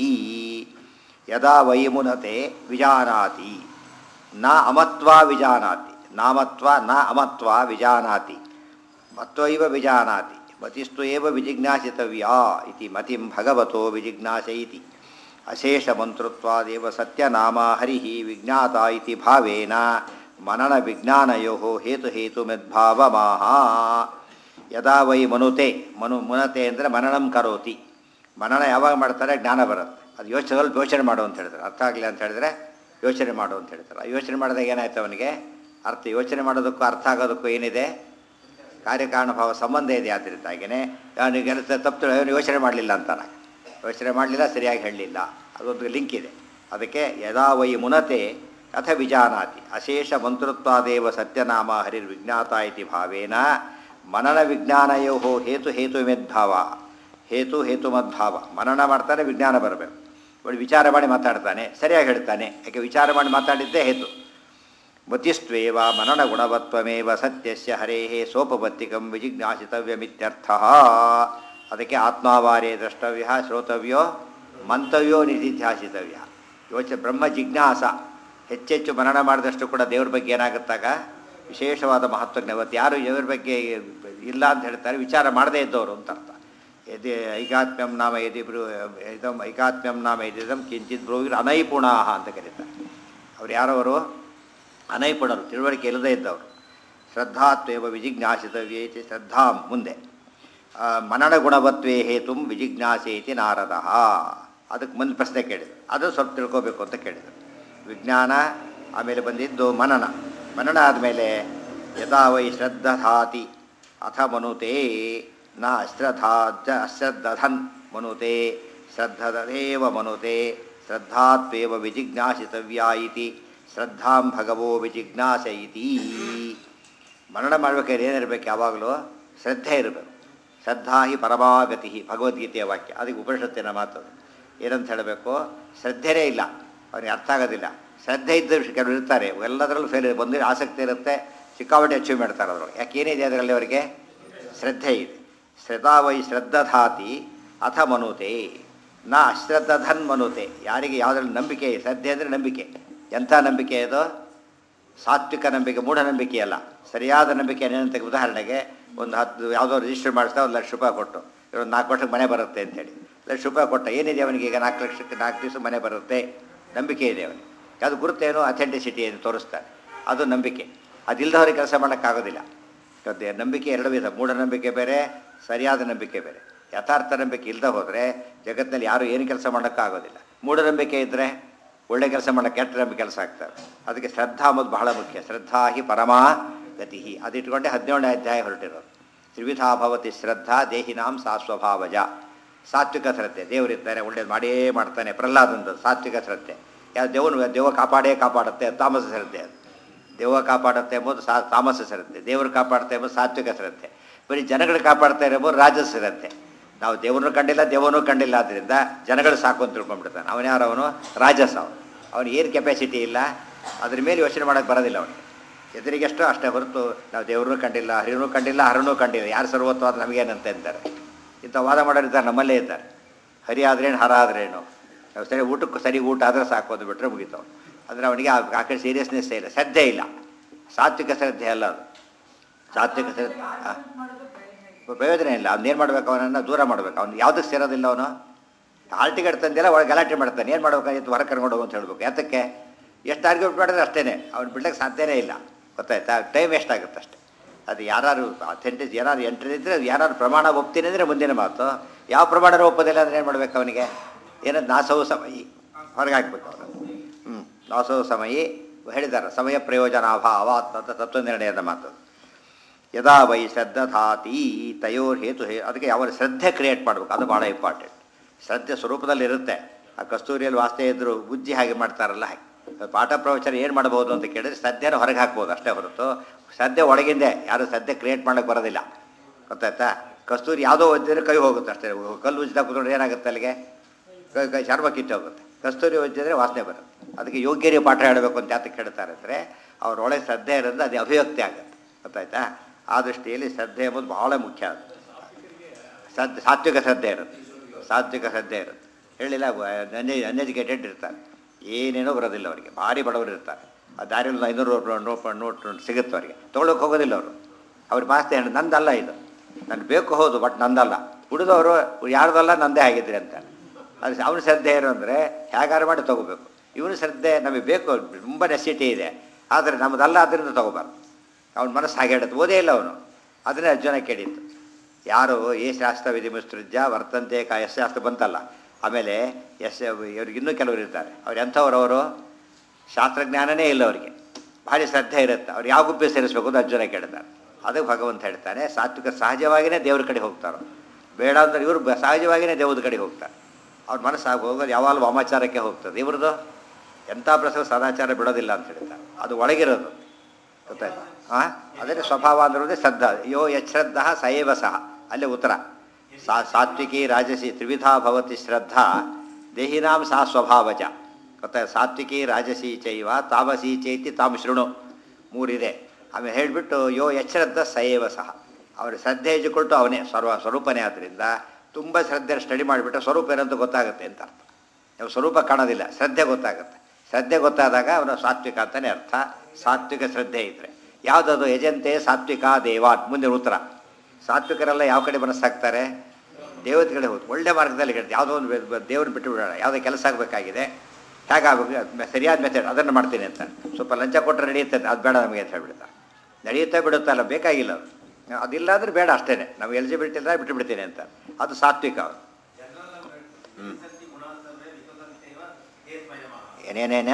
A: ಯದಾ ವೈ ಮುನತೆ ವಿಜಾನಾತಿ ನ ಅಮತ್ವಾ ವಿಜಾನಾತಿ ನಾಮತ್ವ ನ ಅಮತ್ವ ವಿಜಾನಾತಿ ಮತ್ವೈವ ವಿಜಾನಾತಿ ಮತಿಸ್ತು ಏವ ವಿಜಿಜ್ಞಾಸಿತವ್ಯ ಇತಿ ಮತಿಂ ಭಗವತೋ ವಿಜಿಜ್ಞಾಸ ಇತಿ ಅಶೇಷ ಮಂತೃತ್ವಾದೇವ ಸತ್ಯನಾಮ ಹರಿ ವಿಜ್ಞಾತ ಇತಿ ಭಾವೇನ ಮನನ ವಿಜ್ಞಾನಯೋ ಹೇತು ಹೇತು ಮದ್ಭಾವಮಾಹ ಯದಾ ವೈ ಮನುತೆ ಮನು ಮುನತೆ ಅಂದರೆ ಮನನಂ ಕರೋತಿ ಮನನ ಯಾವಾಗ ಮಾಡ್ತಾರೆ ಜ್ಞಾನ ಬರುತ್ತೆ ಅದು ಯೋಚನೆ ಸ್ವಲ್ಪ ಯೋಚನೆ ಮಾಡು ಅಂತ ಹೇಳ್ತಾರೆ ಅರ್ಥ ಆಗಲಿಲ್ಲ ಅಂತ ಹೇಳಿದ್ರೆ ಯೋಚನೆ ಮಾಡು ಅಂತ ಹೇಳ್ತಾರೆ ಆ ಯೋಚನೆ ಮಾಡಿದಾಗ ಏನಾಯ್ತು ಅವನಿಗೆ ಅರ್ಥ ಯೋಚನೆ ಮಾಡೋದಕ್ಕೂ ಅರ್ಥ ಆಗೋದಕ್ಕೂ ಏನಿದೆ ಕಾರ್ಯಕಾರಣ ಭಾವ ಸಂಬಂಧ ಇದೆ ಆದ್ದರಿಂದಾಗಿಯೇ ಅವನಿಗೆ ತಪ್ಪು ಅವನು ಯೋಚನೆ ಮಾಡಲಿಲ್ಲ ಅಂತಾನೆ ಯೋಚನೆ ಮಾಡಲಿಲ್ಲ ಸರಿಯಾಗಿ ಹೇಳಲಿಲ್ಲ ಅದೊಂದು ಲಿಂಕ್ ಇದೆ ಅದಕ್ಕೆ ಯದಾ ವೈ ಮುನತೆ ಅಥ ವಿಜಾನಾತಿ ಅಶೇಷ ಮಂತೃತ್ವಾದೇವ ಸತ್ಯನಾಮ ಹರಿರ್ವಿಜ್ಞಾತ ಇತಿ ಭಾವೇನ ಮನನ ವಿಜ್ಞಾನಯೋ ಹೇತು ಹೇತು ಮೇದ್ಭಾವ ಹೇತು ಹೇತು ಮದ್ಭಾವ ಮನನ ಮಾಡ್ತಾನೆ ವಿಜ್ಞಾನ ಬರಬೇಕು ಒಳ್ಳೆ ವಿಚಾರ ಮಾಡಿ ಮಾತಾಡ್ತಾನೆ ಸರಿಯಾಗಿ ಹೇಳ್ತಾನೆ ಯಾಕೆ ವಿಚಾರ ಮಾಡಿ ಮಾತಾಡಿದ್ದೇ ಹೇತು ಮತಿಸ್ತ್ವೇವ ಮನನ ಗುಣವತ್ವಮೇವ ಸತ್ಯಸ್ಯ ಹರೇಹೇ ಸೋಪಬತ್ತಿಕಂ ವಿಜಿಜ್ಞಾಸಿತವ್ಯಮಿತ್ಯರ್ಥ ಅದಕ್ಕೆ ಆತ್ಮಾವಾರೇ ದ್ರಷ್ಟವ್ಯ ಶ್ರೋತವ್ಯೋ ಮಂತವ್ಯೋ ನಿಧಿಧ್ಯಾಸಿತವ್ಯ ಯೋಚ ಬ್ರಹ್ಮ ಜಿಜ್ಞಾಸ ಹೆಚ್ಚೆಚ್ಚು ಮನನ ಮಾಡಿದಷ್ಟು ಕೂಡ ದೇವ್ರ ಬಗ್ಗೆ ಏನಾಗುತ್ತಾಗ ವಿಶೇಷವಾದ ಮಹತ್ವ ಜ್ಞಾವತ್ತು ಯಾರು ದೇವ್ರ ಬಗ್ಗೆ ಇಲ್ಲ ಅಂತ ಹೇಳ್ತಾರೆ ವಿಚಾರ ಮಾಡದೇ ಇದ್ದವರು ಅಂತ ಅರ್ಥ ಯದಿ ಐಕಾತ್ಮ್ಯಂ ನಾಮ ಯದಿ ಬ್ರೂ ಇದಂ ಐಕಾತ್ಮ್ಯಂ ನಾಮ ಯದಿದಂ ಕಿಂಚಿತ್ ಬ್ರೂವಿರ್ ಅನೈಪುಣಾಹ ಅಂತ ಕರೀತಾರೆ ಅವ್ರು ಯಾರವರು ಅನೈಪುಣರು ತಿಳುವಳಿಕೆ ಇಲ್ಲದೇ ಇದ್ದವರು ಶ್ರದ್ಧಾತ್ವೇವ ವಿಜಿಜ್ಞಾಸಿತವ್ಯೇತಿ ಶ್ರದ್ಧಾ ಮುಂದೆ ಆ, ಮನನ ಗುಣವತ್ವೇ ಹೇತು ವಿಜಿಜ್ಞಾಸೇತಿ ನಾರದ ಅದಕ್ಕೆ ಮುಂದೆ ಪ್ರಶ್ನೆ ಕೇಳಿದರು ಅದು ಸ್ವಲ್ಪ ತಿಳ್ಕೋಬೇಕು ಅಂತ ಕೇಳಿದರು ವಿಜ್ಞಾನ ಆಮೇಲೆ ಬಂದಿದ್ದು ಮನನ ಮನನ ಆದಮೇಲೆ ಯಥಾ ವೈ ಶ್ರದ್ಧಾತಿ ಅಥ ಮನುತೆ ನ ಅಶ್ರದ್ಧಾಜ ಅಶ್ರದ್ಧಧನ್ ಮನುತೆ ಶ್ರದ್ಧದೇವ ಮನುತೆ ಶ್ರದ್ಧಾತ್ವೇವ ವಿಜಿಜ್ಞಾಸಿತವ್ಯ ಇತಿ ಶ್ರದ್ಧಾಂ ಭಗವೋ ವಿಜಿಜ್ಞಾಸ ಇತಿ ಮರಣ ಮಾಡ್ಬೇಕಾದ್ರೆ ಏನಿರಬೇಕು ಯಾವಾಗಲೂ ಶ್ರದ್ಧೆ ಇರಬೇಕು ಶ್ರದ್ಧಾ ಹಿ ಪರಮಾಗತಿ ಭಗವದ್ಗೀತೆಯ ವಾಕ್ಯ ಅದಕ್ಕೆ ಉಪನಿಷತ್ತಿನ ಮಾತು ಅದು. ಏನಂತ ಹೇಳಬೇಕು ಶ್ರದ್ಧೆನೇ ಇಲ್ಲ ಅವನಿಗೆ ಅರ್ಥ ಆಗೋದಿಲ್ಲ ಶ್ರದ್ಧೆ ಇದ್ದ ಕೆಲವರು ಇರ್ತಾರೆ ಎಲ್ಲದರಲ್ಲೂ ಫೇಲ್ ಬಂದು ಆಸಕ್ತಿ ಇರುತ್ತೆ ಸಿಕ್ಕಾಪಟ್ಟೆ ಅಚೀವ್ ಮಾಡ್ತಾರೆ ಅದರೊಳಗೆ ಯಾಕೆ ಏನಿದೆ ಅದರಲ್ಲಿ ಅವರಿಗೆ ಶ್ರದ್ಧೆ ಇದೆ ಶ್ರದ್ಧಾ ವೈ ಶ್ರದ್ಧಧಾತಿ ಅಥ ಮನುತೆ ನ ಅಶ್ರದ್ಧಧನ್ ಮನುತೆ ಯಾರಿಗೆ ಯಾವುದ್ರಲ್ಲಿ ನಂಬಿಕೆ ಇದೆ ಶ್ರದ್ಧೆ ಅಂದರೆ ನಂಬಿಕೆ ಎಂಥ ನಂಬಿಕೆ ಇದು ಸಾತ್ವಿಕ ನಂಬಿಕೆ ಮೂಢನಂಬಿಕೆ ಅಲ್ಲ ಸರಿಯಾದ ನಂಬಿಕೆ ಏನಂತ ಉದಾಹರಣೆಗೆ ಒಂದು ಹತ್ತು ಯಾವುದೋ ರಿಜಿಸ್ಟರ್ ಮಾಡಿಸ್ತಾ ಒಂದು ಲಕ್ಷ ರೂಪಾಯಿ ಕೊಟ್ಟು ಇವತ್ತು ನಾಲ್ಕು ವರ್ಷಕ್ಕೆ ಮನೆ ಬರುತ್ತೆ ಅಂತೇಳಿ ಲಕ್ಷ ರೂಪಾಯಿ ಕೊಟ್ಟ ಏನಿದೆ ಅವನಿಗೆ ಈಗ ನಾಲ್ಕು ಲಕ್ಷಕ್ಕೆ ನಾಲ್ಕು ದಿವಸ ಮನೆ ಬರುತ್ತೆ ನಂಬಿಕೆ ಇದೆ ಅವನಿಗೆ ಅದು ಗುರುತೇನು ಅಥೆಂಟಿಸಿಟಿ ಏನು ತೋರಿಸ್ತಾರೆ ಅದು ನಂಬಿಕೆ ಅದಿಲ್ಲದವ್ರಿಗೆ ಕೆಲಸ ಮಾಡೋಕ್ಕಾಗೋದಿಲ್ಲ ಅದೇ ನಂಬಿಕೆ ಎರಡು ವಿಧ ಮೂಢನಂಬಿಕೆ ಬೇರೆ ಸರಿಯಾದ ನಂಬಿಕೆ ಬೇರೆ ಯಥಾರ್ಥ ನಂಬಿಕೆ ಇಲ್ಲದೆ ಹೋದರೆ ಜಗತ್ತಿನಲ್ಲಿ ಯಾರು ಏನು ಕೆಲಸ ಮಾಡೋಕ್ಕಾಗೋದಿಲ್ಲ ಮೂಢನಂಬಿಕೆ ಇದ್ದರೆ ಒಳ್ಳೆ ಕೆಲಸ ಮಾಡೋಕ್ಕೆ ಕೆಟ್ಟ ನಂಬಿಕೆ ಕೆಲಸ ಆಗ್ತವೆ ಅದಕ್ಕೆ ಶ್ರದ್ಧಾ ಅನ್ನೋದು ಬಹಳ ಮುಖ್ಯ ಶ್ರದ್ಧಾ ಹಿ ಪರಮ ಗತಿ ಅದಿಟ್ಕೊಂಡೆ ಹದಿನೇಳನೇ ಅಧ್ಯಾಯ ಹೊರಟಿರೋದು ತ್ರಿವಿಧಾ ಭವತಿ ಶ್ರದ್ಧಾ ದೇಹಿನಾಂ ಸಾ ಸ್ವಭಾವಜ ಸಾತ್ವಿಕ ಶ್ರದ್ಧೆ ದೇವರಿದ್ದಾರೆ ಒಳ್ಳೇದು ಮಾಡೇ ಮಾಡ್ತಾನೆ ಪ್ರಹ್ಲಾದಂತ ಸಾತ್ವಿಕ ಶ್ರದ್ಧೆ ಯಾವ ದೇವನು ದೇವ ಕಾಪಾಡೇ ಕಾಪಾಡುತ್ತೆ ತಾಮಸ ಶ್ರದ್ಧೆ ಅದು ದೇವ ಕಾಪಾಡುತ್ತೆ ಎಂಬುದು ಸಾ ತಾಮಸ ಶ್ರದ್ಧೆ ದೇವರು ಕಾಪಾಡುತ್ತೆ ಎಂಬುದು ಸಾತ್ವಿಕ ಶ್ರದ್ಧೆ ಬರೀ ಜನಗಳು ಕಾಪಾಡ್ತಾ ಇರೋದು ರಾಜಸ ಶ್ರದ್ಧೆ ನಾವು ದೇವರನ್ನು ಕಂಡಿಲ್ಲ ದೇವನೂ ಕಂಡಿಲ್ಲ ಆದ್ದರಿಂದ ಜನಗಳು ಸಾಕು ಅಂತ ತಿಳ್ಕೊಂಡ್ಬಿಡ್ತಾನೆ ಅವನು ಯಾರು ಅವನು ರಾಜಸ ಅವನು ಅವನಿಗೆ ಏನು ಕೆಪಾಸಿಟಿ ಇಲ್ಲ ಅದ್ರ ಮೇಲೆ ಯೋಚನೆ ಮಾಡೋಕ್ಕೆ ಬರೋದಿಲ್ಲ ಅವನಿಗೆ ಎದುರಿಗೆಷ್ಟು ಅಷ್ಟೇ ಹೊರತು ನಾವು ದೇವ್ರನ್ನೂ ಕಂಡಿಲ್ಲ ಹರಿನೂ ಕಂಡಿಲ್ಲ ಹರನೂ ಕಂಡಿಲ್ಲ ಯಾರು ಸರ್ವತ್ವ ಅದು ನಮಗೇನಂತ ಅಂತಾರೆ ಇಂಥ ವಾದ ಮಾಡೋರಿದ್ದಾರೆ ನಮ್ಮಲ್ಲೇ ಇದ್ದಾರೆ ಹರಿ ಆದ್ರೇನು ಹರ ಆದ್ರೇನು ನಾವು ಸರಿ ಊಟಕ್ಕೆ ಸರಿ ಊಟ ಆದರೆ ಸಾಕು ಅದು ಬಿಟ್ಟರೆ ಮುಗಿತಾವೆ ಅಂದರೆ ಅವನಿಗೆ ಆ ಆ ಕಡೆ ಸೀರಿಯಸ್ನೆಸ್ ಇಲ್ಲ ಶ್ರದ್ಧೆ ಇಲ್ಲ ಸಾತ್ವಿಕ ಶ್ರದ್ಧೆ ಅಲ್ಲ ಅದು ಸಾತ್ವಿಕ ಶ್ರದ್ಧೆ ಆ. ಪ್ರಯೋಜನ ಇಲ್ಲ ಅವ್ನು ಮಾಡ್ಬೇಕು ಅವನನ್ನು ದೂರ ಮಾಡ್ಬೇಕು ಅವ್ನು ಯಾವುದಕ್ಕೆ ಸೇರೋದಿಲ್ಲ ಅವನು ಹಾಲ್ ಟಿಕೆಟ್ ತಂದಿಲ್ಲ ಒಳಗೆ ಗಲಾಟೆ ಮಾಡ್ತಾನೆ ಏನು ಮಾಡ್ಬೇಕಾಗಿತ್ತು ಹೊರ ಕರ್ಕೊಂಡು ಹೋಗು ಅಂತ ಹೇಳ್ಬೇಕು ಯಾತಕ್ಕೆ ಎಷ್ಟು ಆರ್ಗ್ಯುಮೆಂಟ್ ಮಾಡಿದ್ರೆ ಅಷ್ಟೇ ಅವ್ನು ಬಿಡ್ಲಿಕ್ಕೆ ಸಾಧ್ಯನೇ ಇಲ್ಲ ಗೊತ್ತಾಯ್ತಾ ಟೈಮ್ ವೇಸ್ಟ್ ಆಗುತ್ತೆ ಅಷ್ಟೇ ಅದು ಯಾರು ಅಥೆಂಟಿಸ್ ಏನಾರು ಎಂಟ್ರಿ ಇದ್ದರೆ ಯಾರು ಪ್ರಮಾಣ ಒಪ್ತೀನಿ ಅಂದರೆ ಮುಂದಿನ ಮಾತು ಯಾವ ಪ್ರಮಾಣ ಒಪ್ಪೋದಿಲ್ಲ ಅಂದರೆ ಏನು ಮಾಡ್ಬೇಕು ಅವನಿಗೆ ಏನದು ನಾಸವು ಸಮಯಿ ಹೊರಗೆ ಹಾಕ್ಬೇಕು ಅವನು ಹ್ಞೂ ನಾಸವು ಸಮಯಿ ಹೇಳಿದ್ದಾರೆ ಸಮಯ ಪ್ರಯೋಜನ ಅಭಾವ ಅಂತ ತತ್ವ ನಿರ್ಣಯದ ಮಾತು ಯದಾ ವೈ ಶ್ರದ್ಧಾತಿ ತಯೋರ್ ಹೇತು ಹೇ ಅದಕ್ಕೆ ಯಾವ ಶ್ರದ್ಧೆ ಕ್ರಿಯೇಟ್ ಮಾಡಬೇಕು ಅದು ಭಾಳ ಇಂಪಾರ್ಟೆಂಟ್ ಶ್ರದ್ಧೆ ಸ್ವರೂಪದಲ್ಲಿ ಇರುತ್ತೆ ಆ ಕಸ್ತೂರಿಯಲ್ಲಿ ವಾಸ್ತೆ ಇದ್ದರು ಬುಜ್ಜಿ ಹಾಗೆ ಮಾಡ್ತಾರಲ್ಲ ಹಾಗೆ ಪಾಠ ಪ್ರವಚನ ಏನು ಮಾಡ್ಬೋದು ಅಂತ ಕೇಳಿದ್ರೆ ಶ್ರದ್ಧೆನ ಹೊರಗೆ ಹಾಕ್ಬೋದು ಅಷ್ಟೇ ಹೊರತು ಶ್ರದ್ಧೆ ಒಳಗಿಂದೆ ಯಾರು ಶ್ರದ್ಧೆ ಕ್ರಿಯೇಟ್ ಮಾಡೋಕ್ಕೆ ಬರೋದಿಲ್ಲ ಗೊತ್ತಾಯ್ತಾ ಕಸ್ತೂರಿ ಯಾವುದೋ ಒದ್ದಿದ್ರೆ ಕೈ ಹೋಗುತ್ತೆ ಅಷ್ಟೇ ಕಲ್ಲು ಉಜ್ಜಿದಾಗ ಕೂತ್ಕೊಂಡ್ರೆ ಏನಾಗುತ್ತೆ ಅಲ್ಲಿಗೆ ಕೈ ಕೈ ಚರ್ಮ ಕಿತ್ತು ಹೋಗುತ್ತೆ ಕಸ್ತೂರಿ ಒಜ್ಜಿದ್ರೆ ವಾಸನೆ ಬರುತ್ತೆ ಅದಕ್ಕೆ ಯೋಗ್ಯರಿಗೆ ಪಾಠ ಹೇಳಬೇಕು ಅಂತ ಯಾತಕ್ಕೆ ಹೇಳ್ತಾರೆ ಅಂದರೆ ಅವ್ರೊಳಗೆ ಶ್ರದ್ಧೆ ಇರೋದು ಅದು ಅಭಿವ್ಯಕ್ತಿ ಆಗುತ್ತೆ ಗೊತ್ತಾಯ್ತಾ ಆ ದೃಷ್ಟಿಯಲ್ಲಿ ಶ್ರದ್ಧೆ ಎಂಬುದು ಭಾಳ ಮುಖ್ಯ ಅದು ಶ್ರದ್ಧೆ ಸಾತ್ವಿಕ ಶ್ರದ್ಧೆ ಇರುತ್ತೆ ಸಾತ್ವಿಕ ಶ್ರದ್ಧೆ ಇರುತ್ತೆ ಹೇಳಿಲ್ಲ ಅನ್ಯ ಅನ್ಎಜುಕೇಟೆಡ್ ಇರ್ತಾರೆ ಏನೇನೋ ಬರೋದಿಲ್ಲ ಅವರಿಗೆ ಭಾರಿ ಬಡವರು ಇರ್ತಾರೆ ಆ ದಾರಿಯಲ್ಲಿ ಐನೂರು ನೋಟ್ ನೋಟ್ ಸಿಗುತ್ತೆ ಅವರಿಗೆ ತೊಗೊಳಕ್ಕೆ ಹೋಗೋದಿಲ್ಲ ಅವರು ಅವ್ರ ಮಾಸ್ತಿ ಹೇಳಿ ನಂದಲ್ಲ ಇದು ನನಗೆ ಬೇಕು ಹೌದು ಬಟ್ ನಂದಲ್ಲ ಉಳಿದವರು ಯಾರ್ದಲ್ಲ ನಂದೇ ಆಗಿದ್ರಿ ಅಂತ ಅದು ಅವನ ಶ್ರದ್ಧೆ ಏನು ಅಂದರೆ ಹೇಗಾರು ಮಾಡಿ ತೊಗೋಬೇಕು ಇವನು ಶ್ರದ್ಧೆ ನಮಗೆ ಬೇಕು ತುಂಬ ನೆಸಿಟಿ ಇದೆ ಆದರೆ ನಮ್ಮದಲ್ಲ ಅದರಿಂದ ತೊಗೋಬಾರ್ದು ಅವನ ಮನಸ್ಸು ಹಾಗೆ ಹೇಳುತ್ತೆ ಓದೇ ಇಲ್ಲ ಅವನು ಅದನ್ನೇ ಅರ್ಜುನ ಕೇಳಿತ್ತು ಯಾರು ಏ ಶಾಸ್ತ್ರ ವಿಧಿ ಮುಸ್ತೃಜ್ಯ ವರ್ತಂತೆ ಕ ಎಸ್ ಶಾಸ್ತ್ರ ಬಂತಲ್ಲ ಆಮೇಲೆ ಎಸ್ ಇವ್ರಿಗೆ ಇನ್ನೂ ಕೆಲವರು ಇರ್ತಾರೆ ಅವ್ರು ಎಂಥವ್ರು ಅವರು ಶಾಸ್ತ್ರಜ್ಞಾನನೇ ಇಲ್ಲ ಅವರಿಗೆ ಭಾರಿ ಶ್ರದ್ಧೆ ಇರುತ್ತೆ ಅವ್ರು ಯಾವ ಗುಬ್ಬೆ ಸೇರಿಸ್ಬೇಕು ಅಂತ ಅರ್ಜುನ ಕೇಳ್ತಾರೆ ಅದಕ್ಕೆ ಭಗವಂತ ಹೇಳ್ತಾನೆ ಸಾತ್ವಿಕ ಸಹಜವಾಗಿಯೇ ದೇವ್ರ ಕಡೆ ಹೋಗ್ತಾರೆ ಬೇಡ ಅಂದ್ರೆ ಇವರು ಬ- ಸಹಜವಾಗಿಯೇ ದೇವ್ರ ಕಡೆ ಹೋಗ್ತಾರೆ ಅವ್ರ ಮನಸ್ಸು ಆಗಿ ಹೋಗೋದು ಯಾವಾಗಲೂ ವಾಮಾಚಾರಕ್ಕೆ ಹೋಗ್ತದೆ ಇವ್ರದ್ದು ಎಂಥ ಪ್ರಸವ ಸದಾಚಾರ ಬಿಡೋದಿಲ್ಲ ಅಂತ ಹೇಳ್ತಾರೆ ಅದು ಒಳಗಿರೋದು ಗೊತ್ತಾಯ್ತು ಹಾಂ ಅದೇ ಸ್ವಭಾವ ಅಂದಿರೋದೇ ಶ್ರದ್ಧಾ ಯೋ ಯಶ್ರದ್ಧ ಸಯೇವ ಸಹ ಅಲ್ಲೇ ಉತ್ತರ ಸಾ ಸಾತ್ವಿಕಿ ರಾಜಸಿ ತ್ರಿವಿಧಾ ಭವತಿ ಶ್ರದ್ಧಾ ದೇಹಿನಾಂ ಸಾ ಸ್ವಭಾವಜ ಗೊತ್ತಾಯ್ತು ಸಾತ್ವಿಕಿ ರಾಜಸಿ ಚೈವ ತಾಮಸಿ ಚೈತಿ ತಾಮ್ ಶೃಣು ಮೂರಿದೆ ಆಮೇಲೆ ಹೇಳಿಬಿಟ್ಟು ಯೋ ಯಶ್ರದ್ಧ ಸಯೇವ ಸಹ ಅವರ ಶ್ರದ್ಧೆ ಇಜ್ಕೊಳ್ತು ಅವನೇ ಸರ್ವ ಸ್ವರೂಪನೇ ಆದ್ದರಿಂದ ತುಂಬ ಶ್ರದ್ಧೆ ಸ್ಟಡಿ ಮಾಡಿಬಿಟ್ಟು ಸ್ವರೂಪ ಏನಂತ ಗೊತ್ತಾಗುತ್ತೆ ಅಂತ ಅರ್ಥ ನಾವು ಸ್ವರೂಪ ಕಾಣೋದಿಲ್ಲ ಶ್ರದ್ಧೆ ಗೊತ್ತಾಗುತ್ತೆ ಶ್ರದ್ಧೆ ಗೊತ್ತಾದಾಗ ಅವನು ಸಾತ್ವಿಕ ಅಂತಲೇ ಅರ್ಥ ಸಾತ್ವಿಕ ಶ್ರದ್ಧೆ ಇದ್ದರೆ ಯಾವುದದು ಯಜಂತೆ ಸಾತ್ವಿಕ ದೇವಾನ್ ಮುಂದೆ ಉತ್ತರ ಸಾತ್ವಿಕರೆಲ್ಲ ಯಾವ ಕಡೆ ಮನಸ್ಸಾಗ್ತಾರೆ ದೇವತೆ ಕಡೆ ಹೋಗ್ತು ಒಳ್ಳೆ ಮಾರ್ಗದಲ್ಲಿ ಹೇಳ್ತಾರೆ ಯಾವುದೋ ಒಂದು ದೇವ್ರನ್ನ ಬಿಟ್ಟು ಬಿಡೋಣ ಯಾವುದೋ ಕೆಲಸ ಆಗಬೇಕಾಗಿದೆ ಹೇಗಾಗಬೇಕು ಅದ್ ಮೆ- ಸರಿಯಾದ ಮೆಥಡ್ ಅದನ್ನು ಮಾಡ್ತೀನಿ ಅಂತ ಸ್ವಲ್ಪ ಲಂಚ ಕೊಟ್ಟರೆ ನಡೆಯುತ್ತೆ ಅದು ಬೇಡ ನಮಗೆ ಅಂತ ಹೇಳ್ಬಿಡ್ತಾರೆ ನಡೆಯುತ್ತೆ ಬಿಡುತ್ತಲ್ಲ ಬೇಕಾಗಿಲ್ಲ ಅದು ಅದಿಲ್ಲ ಅಂದ್ರೆ ಬೇಡ ಅಷ್ಟೇ ನಾವು ಎಲಿಜಿಬಿಲಿಟಿ ಇಲ್ಲ ಬಿಟ್ಟು ಬಿಡ್ತೀನಿ ಅಂತ ಅದು ಸಾತ್ವಿಕ ಅವರು ಹ್ಞೂ ಏನೇನೇನ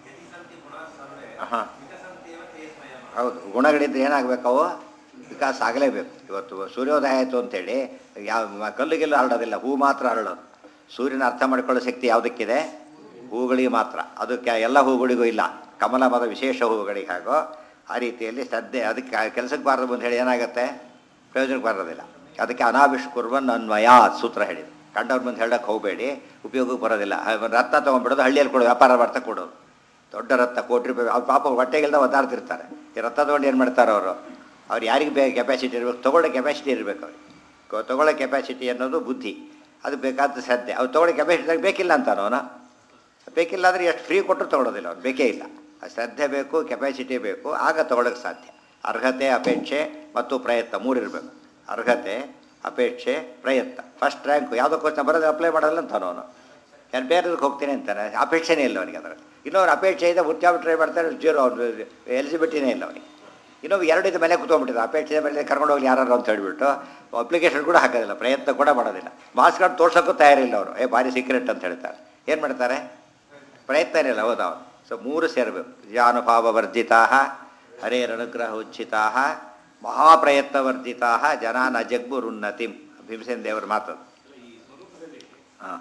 A: ಹಾಂ ಹೌದು ಗುಣಗಳಿದ್ರೆ ಏನಾಗಬೇಕು ಅವು ವಿಕಾಸ ಆಗಲೇಬೇಕು ಇವತ್ತು ಸೂರ್ಯೋದಯ ಆಯಿತು ಅಂತೇಳಿ ಯಾವ ಮ- ಕಲ್ಲಿಗೆಲ್ಲೂ ಹರಡೋದಿಲ್ಲ ಹೂ ಮಾತ್ರ ಹರಡೋದು ಸೂರ್ಯನ ಅರ್ಥ ಮಾಡ್ಕೊಳ್ಳೋ ಶಕ್ತಿ ಯಾವುದಕ್ಕಿದೆ ಹೂಗಳಿಗೆ ಮಾತ್ರ ಅದಕ್ಕೆ ಎಲ್ಲ ಹೂಗಳಿಗೂ ಇಲ್ಲ ಕಮಲ ಮದ ವಿಶೇಷ ಹೂಗಳಿಗೆ ಹಾಗೋ ಆ ರೀತಿಯಲ್ಲಿ ಶ್ರದ್ಧೆ ಅದಕ್ಕೆ ಆ ಕೆಲ್ಸಕ್ಕೆ ಬಾರದು ಅಂತ ಹೇಳಿ ಏನಾಗುತ್ತೆ ಪ್ರಯೋಜನಕ್ಕೆ ಬರೋದಿಲ್ಲ ಅದಕ್ಕೆ ಅನಾವಿಷ್ ಕುರ್ವನ್ ಅನ್ವಯ ಸೂತ್ರ ಹೇಳಿದ್ರು ಕಂಡವ್ರ ಮುಂದೆ ಹೇಳಕ್ಕೆ ಹೋಗಬೇಡಿ ಉಪಯೋಗಕ್ಕೆ ಬರೋದಿಲ್ಲ ಹ- ಒಂದು ರತ್ನ ತೊಗೊಂಡ್ಬಿಡೋದು ಹಳ್ಳಿಯಲ್ಲಿ ಕೊಡೋದು ವ್ಯಾಪಾರ ಮಾಡ್ತಾ ಕೊಡೋದು ದೊಡ್ಡ ರಥ ಕೋಟಿ ರೂಪಾಯಿ ಅವ್ರು ಪಾಪ ಹೊಟ್ಟೆಗೆಲ್ದ ಒದ್ದಾಡ್ತಿರ್ತಾರೆ ಈ ರಥ ತೊಗೊಂಡು ಏನು ಮಾಡ್ತಾರೆ ಅವರು ಅವ್ರು ಯಾರಿಗೆ ಬೇಕು ಕೆಪಾಸಿಟಿ ಇರಬೇಕು ತೊಗೊಳ್ಳೋ ಕೆಪಾಸಿಟಿ ಇರಬೇಕು ಅವ್ರಿಗೆ ಕೊ- ತೊಗೊಳ್ಳೋ ಕೆಪಾಸಿಟಿ ಅನ್ನೋದು ಬುದ್ಧಿ ಅದು ಬೇಕಾದ ಶ್ರದ್ಧೆ ಅವ್ರು ತೊಗೊಳ್ಳೋ ಕೆಪಾಸಿಟಿ ಬೇಕಿಲ್ಲ ಅಂತಾನೋ ಅವನು ಬೇಕಿಲ್ಲ ಅಂದರೆ ಎಷ್ಟು ಫ್ರೀ ಕೊಟ್ಟರು ತೊಗೊಳೋದಿಲ್ಲ ಅವ್ನು ಬೇಕೇ ಇಲ್ಲ ಆ ಶ್ರದ್ಧೆ ಬೇಕು ಕೆಪಾಸಿಟಿ ಬೇಕು ಆಗ ತೊಗೊಳಕ್ಕೆ ಸಾಧ್ಯ ಅರ್ಹತೆ ಅಪೇಕ್ಷೆ ಮತ್ತು ಪ್ರಯತ್ನ ಮೂರಿರಬೇಕು ಅರ್ಹತೆ ಅಪೇಕ್ಷೆ ಪ್ರಯತ್ನ ಫಸ್ಟ್ ರ್ಯಾಂಕು ಯಾವುದಕ್ಕೋಸ್ಕರ ಬರೋದು ಅಪ್ಲೈ ಮಾಡೋಲ್ಲ ಅಂತಾನೋ ಅವನು ನಾನು ಬೇರೆದಕ್ಕೆ ಹೋಗ್ತೀನಿ ಅಂತಾನೆ ಅಪೇಕ್ಷೆನೇ ಇಲ್ಲ ಅವನಿಗೆ ಅದರಲ್ಲಿ ಇನ್ನೊಬ್ರು ಅಪೇಕ್ಷೆ ಇದೆ ಉದ್ಯೋಗ ಟ್ರೈ ಮಾಡ್ತಾರೆ ಜೀರೋ ಅವ್ರು ಎಲಿಜಿಬಿಲಿಟಿನೇ ಇಲ್ಲ ಅವನಿಗೆ ಇನ್ನೊಬ್ಬ ಎರಡು ಇದು ಮೇಲೆ ಕೂತ್ಕೊಂಡ್ಬಿಟ್ಟಿದೆ ಅಪೇಕ್ಷೆ ಮೇಲೆ ಕರ್ಕೊಂಡು ಹೋಗಿ ಯಾರು ಅಂತ ಹೇಳಿಬಿಟ್ಟು ಅಪ್ಲಿಕೇಶನ್ ಕೂಡ ಹಾಕೋದಿಲ್ಲ ಪ್ರಯತ್ನ ಕೂಡ ಮಾಡೋದಿಲ್ಲ ಮಾರ್ಕ್ಸ್ ಕಾರ್ಡ್ ತೋರ್ಸೋಕ್ಕೂ ತಯಾರಿಲ್ಲ ಅವರು ಏ ಭಾರಿ ಸೀಕ್ರೆಟ್ ಅಂತ ಹೇಳ್ತಾರೆ ಏನು ಮಾಡ್ತಾರೆ ಪ್ರಯತ್ನ ಇಲ್ಲ ಹೌದು ಅವನು ಸೊ ಮೂರು ಸೇರಬೇಕು ಜಾನುಭಾವ ವರ್ಜಿತಾ ಹರೇರನುಗ್ರಹ ಉಚ್ಛಿತಾ ಮಹಾಪ್ರಯತ್ನವರ್ಜಿತಾ ಜನ ನ ಜಗ್ಗುರುನ್ನತಿಂ ಭೀಮಸೇನ ದೇವರ ಮಾತು ಹಾಂ